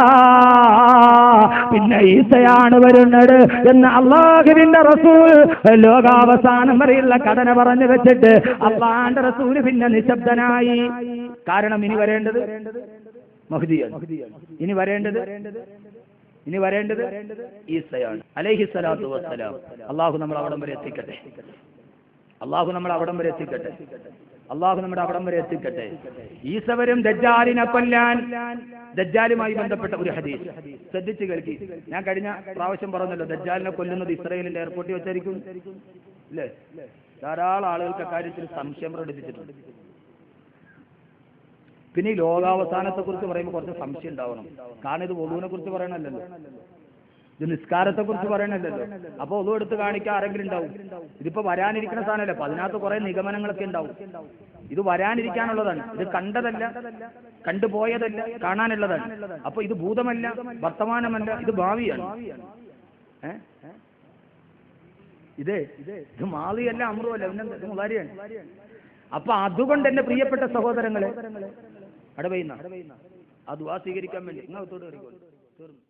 പിന്നെ ഈസയാണ് വരുന്നത് എന്ന് അള്ളാഹുവിന്റെ റസൂൽ ലോകാവസാനം വരെയുള്ള കടന പറഞ്ഞു വെച്ചിട്ട് അള്ളാന്റെ റസൂല് പിന്നെ നിശബ്ദനായി കാരണം ഇനി വരേണ്ടത് മഹ്ദിയാണ് ഇനി വരേണ്ടത് ഇനി വരേണ്ടത് ഈസയാണ് അലൈഹി സ്വലാത്തു വസ്സലാം അള്ളാഹു നമ്മൾ അവിടം വരെ എത്തിക്കട്ടെ അള്ളാഹു നമ്മൾ അവിടം വരെ എത്തിക്കട്ടെ അള്ളാഹു നമ്മുടെ അവിടം വരെ എത്തിക്കട്ടെ ഈസവരും ദജ്ജാലിനെ കൊല്ലാൻ ദജ്ജാലുമായി ബന്ധപ്പെട്ട ഒരു ഹദീസ് ശ്രദ്ധിച്ചു കേൾക്കി ഞാൻ കഴിഞ്ഞ പ്രാവശ്യം പറഞ്ഞല്ലോ ദജ്ജാലിനെ കൊല്ലുന്നത് ഇസ്രയേലിന്റെ എയർപോർട്ടിൽ വെച്ചായിരിക്കും ഇല്ലേ ധാരാളം ആളുകൾക്ക് അക്കാര്യത്തിൽ സംശയം പ്രകടിപ്പിച്ചിട്ടുണ്ട് പിന്നെ ഈ ലോകാവസാനത്തെ കുറിച്ച് പറയുമ്പോൾ കുറച്ച് സംശയം ഉണ്ടാവണം കാരണം ഇത് വധുവിനെ കുറിച്ച് പറയണല്ലോ ഇത് നിസ്കാരത്തെ കുറിച്ച് പറയണല്ലോ അപ്പൊ ഒതു എടുത്ത് കാണിക്കാൻ ആരെങ്കിലും ഉണ്ടാവും ഇതിപ്പോ വരാനിരിക്കുന്ന സാധനമല്ലേ അപ്പൊ അതിനകത്ത് കുറെ നിഗമനങ്ങളൊക്കെ ഉണ്ടാവും ഇത് വരാനിരിക്കാനുള്ളതാണ് ഇത് കണ്ടതല്ല കണ്ടുപോയതല്ല കാണാനുള്ളതാണ് അപ്പൊ ഇത് ഭൂതമല്ല വർത്തമാനമല്ല ഇത് ഭാവിയാണ് ഏ ഇത് ഇത് മാളിയല്ല അമൃതല്ല പിന്നെ ഇത് മുളാരിയാണ് അപ്പൊ അതുകൊണ്ട് എന്റെ പ്രിയപ്പെട്ട സഹോദരങ്ങളെ അടവയുന്ന ആ ദുവാ സ്വീകരിക്കാൻ വേണ്ടി നിങ്ങൾ ഒത്തോട് കയറിക്കോളൂ തീർന്നു